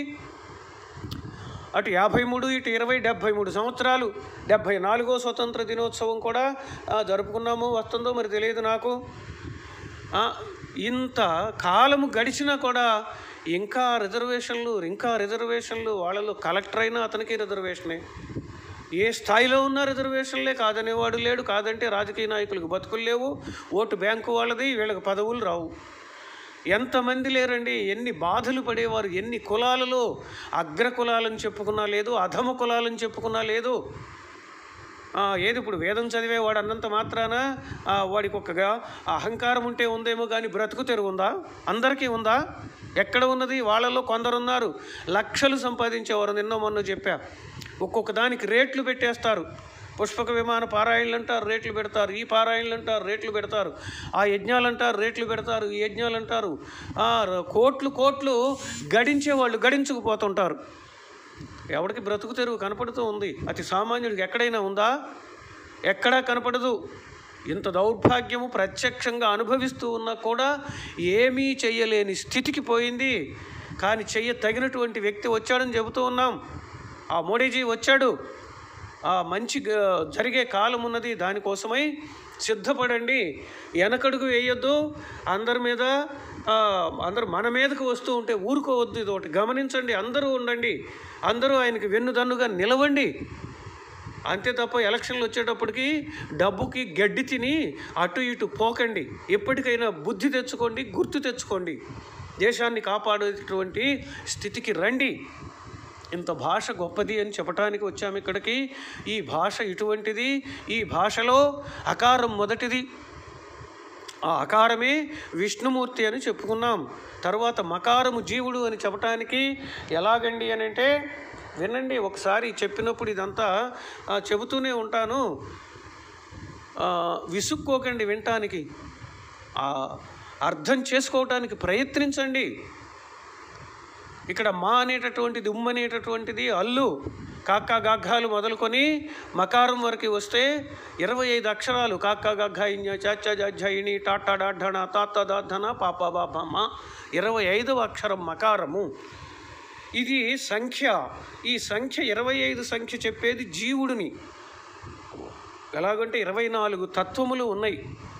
Speaker 1: అటు యాభై మూడు ఇటు ఇరవై డెబ్భై మూడు సంవత్సరాలు డెబ్భై నాలుగో స్వతంత్ర దినోత్సవం కూడా ఆ, జరుపుకున్నాము వస్తుందో మరి తెలియదు నాకు ఆ, ఇంత కాలము గడిచినా కూడా ఇంకా రిజర్వేషన్లు ఇంకా రిజర్వేషన్లు వాళ్ళలో కలెక్టర్ అయినా అతనికి రిజర్వేషనే ఏ స్థాయిలో ఉన్న రిజర్వేషన్లే కాదనేవాడు లేడు కాదంటే రాజకీయ నాయకులకు బతుకులు లేవు ఓటు బ్యాంకు వాళ్ళది వీళ్ళకి పదవులు రావు ఎంతమంది లేరండి ఎన్ని బాధలు పడేవారు ఎన్ని కులాలలో అగ్ర కులాలని చెప్పుకున్నా లేదు అధమ కులాలని చెప్పుకున్నా లేదు ఆ, ఏది ఇప్పుడు వేదం చదివే వాడు అన్నంత మాత్రాన ఆ, వాడికి ఒక్కగా అహంకారం ఉంటే ఉందేమో కానీ బ్రతుకు తెరువు ఉందా అందరికీ ఉందా ఎక్కడ ఉన్నది వాళ్ళలో కొందరున్నారు లక్షలు సంపాదించేవారు నిన్న మొన్న చెప్పా ఒక్కొక్క దానికి రేట్లు పెట్టేస్తారు పుష్పక విమాన పారాయణలు అంటారు రేట్లు పెడతారు ఈ పారాయణలు అంటారు రేట్లు పెడతారు ఆ యజ్ఞాలు అంటారు రేట్లు పెడతారు ఈ యజ్ఞాలు అంటారు ఆ, ర- కోట్లు కోట్లు గడించే వాళ్ళు గడించుకుపోతుంటారు ఎవడికి బ్రతుకు తెరువు కనపడుతూ ఉంది అతి సామాన్యుడికి ఎక్కడైనా ఉందా ఎక్కడా కనపడదు ఇంత దౌర్భాగ్యము ప్రత్యక్షంగా అనుభవిస్తూ ఉన్నా కూడా ఏమీ చెయ్యలేని స్థితికి పోయింది కానీ చెయ్య తగినటువంటి వ్యక్తి వచ్చాడని చెబుతూ ఉన్నాం ఆ మోడీజీ వచ్చాడు ఆ మంచి గ- జరిగే కాలం ఉన్నది దానికోసమై సిద్ధపడండి వెనకడుగు వేయొద్దు అందరి మీద ఆ, అందరు మన మీదకు వస్తూ ఉంటే ఊరుకోవద్దు ఇది ఒకటి గమనించండి అందరూ ఉండండి అందరూ ఆయనకి వెన్నుదన్నుగా నిలవండి అంతే తప్ప ఎలక్షన్లు వచ్చేటప్పటికి డబ్బుకి గడ్డి తిని అటు ఇటు పోకండి ఎప్పటికైనా బుద్ధి తెచ్చుకోండి గుర్తు తెచ్చుకోండి దేశాన్ని కాపాడేటువంటి స్థితికి రండి ఇంత భాష గొప్పది అని చెప్పడానికి వచ్చాము ఇక్కడికి ఈ భాష ఇటువంటిది ఈ భాషలో అకారం మొదటిది ఆ అకారమే విష్ణుమూర్తి అని చెప్పుకున్నాం తర్వాత మకారము జీవుడు అని చెప్పటానికి ఎలాగండి అని అంటే వినండి ఒకసారి చెప్పినప్పుడు ఇదంతా ఆ, చెబుతూనే ఉంటాను ఆ, విసుక్కోకండి వినటానికి ఆ, అర్థం చేసుకోవటానికి ప్రయత్నించండి ఇక్కడ మా అనేటటువంటిది ఉమ్ అనేటటువంటిది అల్లు కాక్క గగ్గాలు మొదలుకొని మకారం వరకు వస్తే ఇరవై ఐదు అక్షరాలు కాక్క గగ్గాయిన్య చాచ జజ్జయిని టాటా డాఢణ తాత దాధన పాప బాబమ్మ ఇరవై ఐదవ అక్షరం మకారము ఇది సంఖ్య ఈ సంఖ్య ఇరవై ఐదు సంఖ్య చెప్పేది జీవుడిని ఎలాగంటే ఇరవై నాలుగు తత్వములు ఉన్నాయి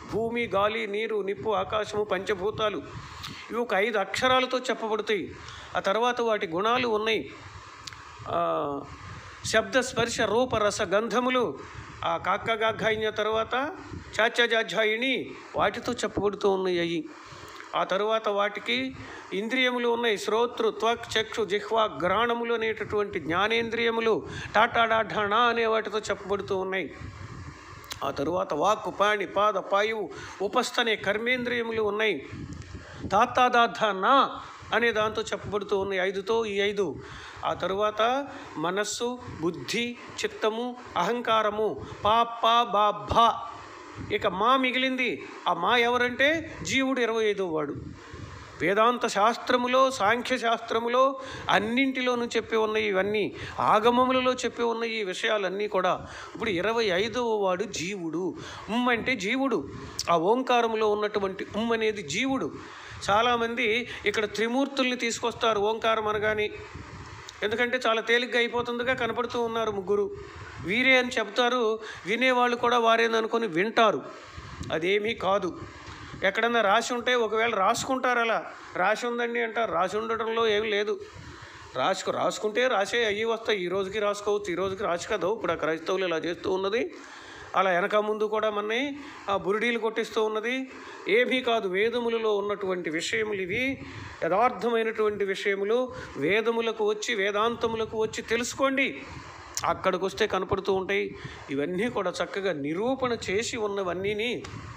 Speaker 1: భూమి గాలి నీరు నిప్పు ఆకాశము పంచభూతాలు ఇవి ఒక ఐదు అక్షరాలతో చెప్పబడతాయి ఆ తర్వాత వాటి గుణాలు ఉన్నాయి ఆ, శబ్ద స్పర్శ రూప రస గంధములు ఆ కాక్కగాఘాయిన తర్వాత చాచాజాధ్యాయిని వాటితో చెప్పబడుతూ ఉన్నాయి అవి ఆ తరువాత వాటికి ఇంద్రియములు ఉన్నాయి శ్రోతృ త్వక్ చక్షు జిహ్వ గ్రాణములు అనేటటువంటి జ్ఞానేంద్రియములు టాటాడాఢాణా అనే వాటితో చెప్పబడుతూ ఉన్నాయి ఆ తరువాత వాక్కు పాణి పాద పాయువు ఉపస్థ అనే కర్మేంద్రియములు ఉన్నాయి తాతాదాధ నా అనే దాంతో చెప్పబడుతూ ఉన్నాయి ఐదుతో ఈ ఐదు ఆ తరువాత మనస్సు బుద్ధి చిత్తము అహంకారము పాప బాభ ఇక మా మిగిలింది ఆ మా ఎవరంటే జీవుడు ఇరవై ఐదో వాడు వేదాంత శాస్త్రములో సాంఖ్య శాస్త్రములో అన్నింటిలోనూ చెప్పి ఉన్నాయి ఇవన్నీ ఆగమములలో చెప్పి ఉన్నాయి ఈ విషయాలన్నీ కూడా ఇప్పుడు ఇరవై ఐదవ వాడు జీవుడు ఉమ్ అంటే జీవుడు ఆ ఓంకారములో ఉన్నటువంటి ఉమ్ అనేది జీవుడు చాలామంది ఇక్కడ త్రిమూర్తుల్ని తీసుకొస్తారు ఓంకారం అనగానే ఎందుకంటే చాలా తేలిగ్గా అయిపోతుందిగా కనపడుతూ ఉన్నారు ముగ్గురు వీరే అని చెప్తారు వినేవాళ్ళు కూడా వారేననుకొని వింటారు అదేమీ కాదు ఎక్కడన్నా రాసి ఉంటే ఒకవేళ రాసుకుంటారు అలా రాసి ఉందండి అంటారు రాసి ఉండడంలో ఏమి లేదు రాసుకు రాసుకుంటే రాసే అయ్యి వస్తాయి ఈ రోజుకి రాసుకోవచ్చు ఈ రోజుకి రాసి కదా ఇప్పుడు ఆ క్రైస్తవులు ఇలా చేస్తూ ఉన్నది అలా వెనక ముందు కూడా మనని ఆ బురిడీలు కొట్టిస్తూ ఉన్నది ఏమీ కాదు వేదములలో ఉన్నటువంటి విషయములు ఇవి యథార్థమైనటువంటి విషయములు వేదములకు వచ్చి వేదాంతములకు వచ్చి తెలుసుకోండి అక్కడికి వస్తే కనపడుతూ ఉంటాయి ఇవన్నీ కూడా చక్కగా నిరూపణ చేసి ఉన్నవన్నీని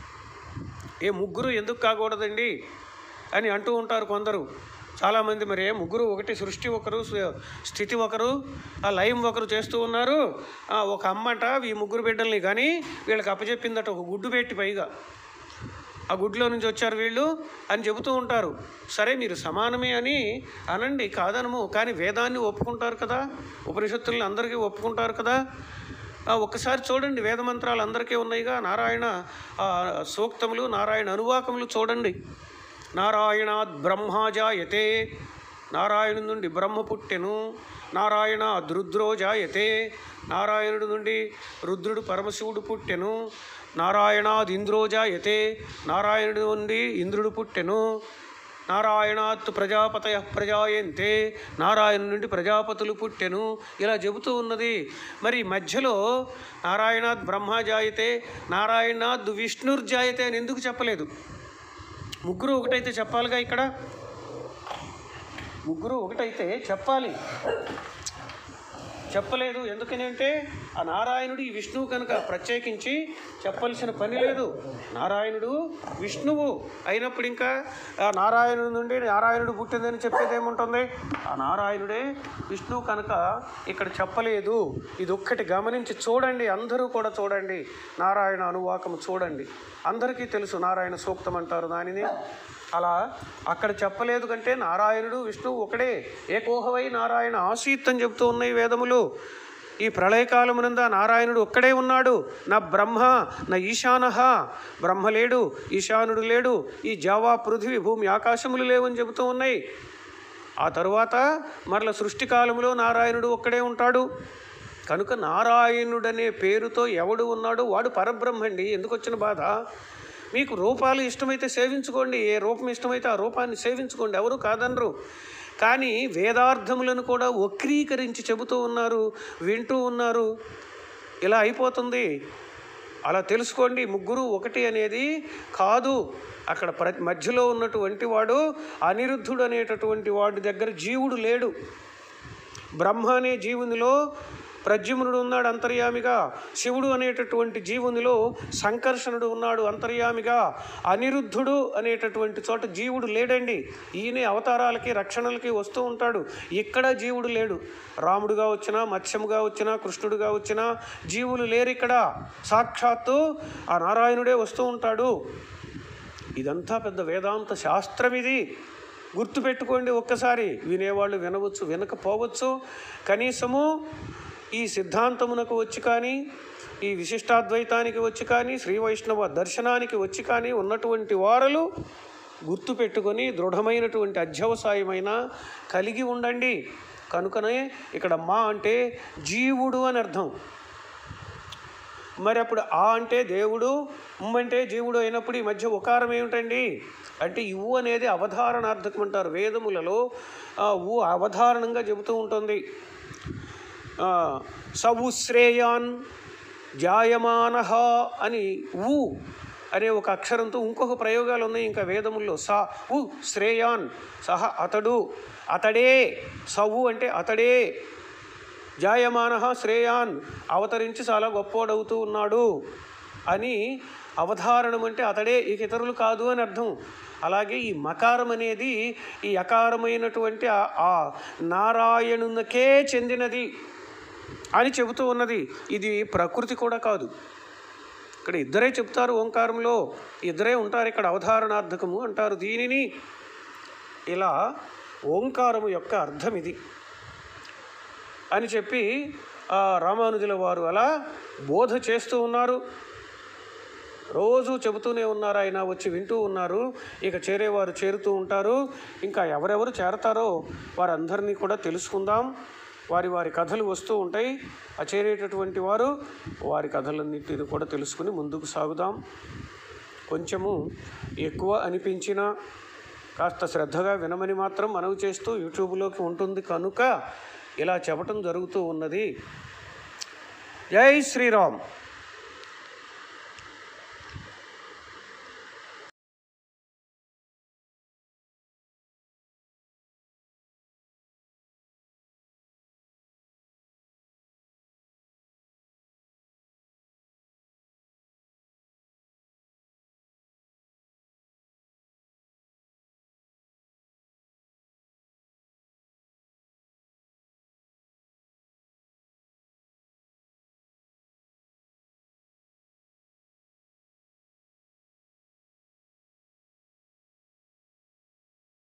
Speaker 1: ఏ ముగ్గురు ఎందుకు కాకూడదండి అని అంటూ ఉంటారు కొందరు చాలామంది మరి ఏ ముగ్గురు ఒకటి సృష్టి ఒకరు స్థ- స్థితి ఒకరు ఆ లయం ఒకరు చేస్తూ ఉన్నారు ఆ, ఒక అమ్మంట ఈ ముగ్గురు బిడ్డల్ని కానీ వీళ్ళకి అప్పచెప్పిందట ఒక గుడ్డు పెట్టి పైగా ఆ గుడ్లో నుంచి వచ్చారు వీళ్ళు అని చెబుతూ ఉంటారు సరే మీరు సమానమే అని అనండి కాదనము కానీ వేదాన్ని ఒప్పుకుంటారు కదా ఉపనిషత్తుల్ని అందరికీ ఒప్పుకుంటారు కదా ఆ, ఒక్కసారి చూడండి వేద మంత్రాలు అందరికీ ఉన్నాయిగా నారాయణ ఆ, సూక్తములు నారాయణ అనువాకములు చూడండి నారాయణాద్ బ్రహ్మాజాయతే నారాయణు నుండి బ్రహ్మ పుట్టెను నారాయణ రుద్రో జాయతే నారాయణుడి నుండి రుద్రుడు పరమశివుడు పుట్టెను నారాయణాద్ ఇంద్రో జాయతే నారాయణుడి నుండి ఇంద్రుడు పుట్టెను నారాయణాత్ ప్రజాపతయ ప్రజాయంతే నారాయణ నుండి ప్రజాపతులు పుట్టెను ఇలా చెబుతూ ఉన్నది మరి మధ్యలో నారాయణాద్ బ్రహ్మ జాయతే నారాయణాద్ విష్ణుర్జాయతే అని ఎందుకు చెప్పలేదు ముగ్గురు ఒకటైతే చెప్పాలిగా ఇక్కడ ముగ్గురు ఒకటైతే చెప్పాలి చెప్పలేదు ఎందుకని అంటే ఆ నారాయణుడు ఈ విష్ణువు కనుక ప్రత్యేకించి చెప్పాల్సిన పని లేదు నారాయణుడు విష్ణువు అయినప్పుడు ఇంకా ఆ నారాయణుడి నుండి నారాయణుడు పుట్టిందని చెప్పేది ఏముంటుంది ఆ నారాయణుడే విష్ణువు కనుక ఇక్కడ చెప్పలేదు ఇది ఒక్కటి గమనించి చూడండి అందరూ కూడా చూడండి నారాయణ అనువాకము చూడండి అందరికీ తెలుసు నారాయణ సూక్తం అంటారు దానిని అలా అక్కడ చెప్పలేదు కంటే నారాయణుడు విష్ణువు ఒకడే ఏకోహవై నారాయణ ఆసీత్ అని చెబుతూ ఉన్నాయి వేదములు ఈ ప్రళయకాలమునంద నారాయణుడు ఒక్కడే ఉన్నాడు నా బ్రహ్మ నా ఈశాన బ్రహ్మ లేడు ఈశానుడు లేడు ఈ జావా పృథివీ భూమి ఆకాశములు లేవని చెబుతూ ఉన్నాయి ఆ తరువాత మరల సృష్టి కాలములో నారాయణుడు ఒక్కడే ఉంటాడు కనుక నారాయణుడనే పేరుతో ఎవడు ఉన్నాడో వాడు పరబ్రహ్మండి ఎందుకు వచ్చిన బాధ మీకు రూపాలు ఇష్టమైతే సేవించుకోండి ఏ రూపం ఇష్టమైతే ఆ రూపాన్ని సేవించుకోండి ఎవరు కాదనరు కానీ వేదార్థములను కూడా వక్రీకరించి చెబుతూ ఉన్నారు వింటూ ఉన్నారు ఇలా అయిపోతుంది అలా తెలుసుకోండి ముగ్గురు ఒకటి అనేది కాదు అక్కడ ప్ర మధ్యలో ఉన్నటువంటి వాడు అనిరుద్ధుడు అనేటటువంటి వాడి దగ్గర జీవుడు లేడు బ్రహ్మ అనే జీవునిలో ప్రద్యుమ్నుడు ఉన్నాడు అంతర్యామిగా శివుడు అనేటటువంటి జీవునిలో సంకర్షణుడు ఉన్నాడు అంతర్యామిగా అనిరుద్ధుడు అనేటటువంటి చోట జీవుడు లేడండి ఈయనే అవతారాలకి రక్షణలకి వస్తూ ఉంటాడు ఇక్కడ జీవుడు లేడు రాముడుగా వచ్చినా మత్స్యముగా వచ్చినా కృష్ణుడుగా వచ్చినా జీవులు లేరు ఇక్కడ సాక్షాత్తు ఆ నారాయణుడే వస్తూ ఉంటాడు ఇదంతా పెద్ద వేదాంత శాస్త్రం ఇది గుర్తుపెట్టుకోండి ఒక్కసారి వినేవాళ్ళు వినవచ్చు వినకపోవచ్చు కనీసము ఈ సిద్ధాంతమునకు వచ్చి కానీ ఈ విశిష్టాద్వైతానికి వచ్చి కానీ శ్రీ వైష్ణవ దర్శనానికి వచ్చి కానీ ఉన్నటువంటి వారలు గుర్తుపెట్టుకొని దృఢమైనటువంటి అధ్యవసాయమైన కలిగి ఉండండి కనుకనే ఇక్కడ మా అంటే జీవుడు అని అర్థం మరి అప్పుడు ఆ అంటే దేవుడు ఉమ్ అంటే జీవుడు అయినప్పుడు ఈ మధ్య ఉకారం ఏమిటండి అంటే ఈ ఊ అనేది అవధారణార్థకం అంటారు వేదములలో ఆ ఊ అవధారణంగా చెబుతూ ఉంటుంది ఆ, సవుశ్రేయాన్ జాయమాన అని ఊ అనే ఒక అక్షరంతో ఇంకొక ప్రయోగాలు ఉన్నాయి ఇంకా వేదముల్లో సా ఉ శ్రేయాన్ సహ అతడు అతడే సవు అంటే అతడే జాయమాన శ్రేయాన్ అవతరించి చాలా గొప్పోడవుతూ ఉన్నాడు అని అవధారణం అంటే అతడే ఇక ఇతరులు కాదు అని అర్థం అలాగే ఈ మకారం అనేది ఈ అకారమైనటువంటి ఆ- ఆ నారాయణునికే చెందినది అని చెబుతూ ఉన్నది ఇది ప్రకృతి కూడా కాదు ఇక్కడ ఇద్దరే చెప్తారు ఓంకారంలో ఇద్దరే ఉంటారు ఇక్కడ అవధారణార్థకము అంటారు దీనిని ఇలా ఓంకారము యొక్క అర్థం ఇది అని చెప్పి ఆ రామానుజుల వారు అలా బోధ చేస్తూ ఉన్నారు రోజు చెబుతూనే ఉన్నారు ఆయన వచ్చి వింటూ ఉన్నారు ఇక చేరేవారు చేరుతూ ఉంటారు ఇంకా ఎవరెవరు చేరతారో వారందరినీ కూడా తెలుసుకుందాం వారి వారి కథలు వస్తూ ఉంటాయి ఆ చేరేటటువంటి వారు వారి కథలన్నింటిని కూడా తెలుసుకుని ముందుకు సాగుదాం కొంచెము ఎక్కువ అనిపించినా కాస్త శ్రద్ధగా వినమని మాత్రం మనవి చేస్తూ యూట్యూబ్లోకి ఉంటుంది కనుక ఇలా చెప్పటం జరుగుతూ ఉన్నది జై శ్రీరామ్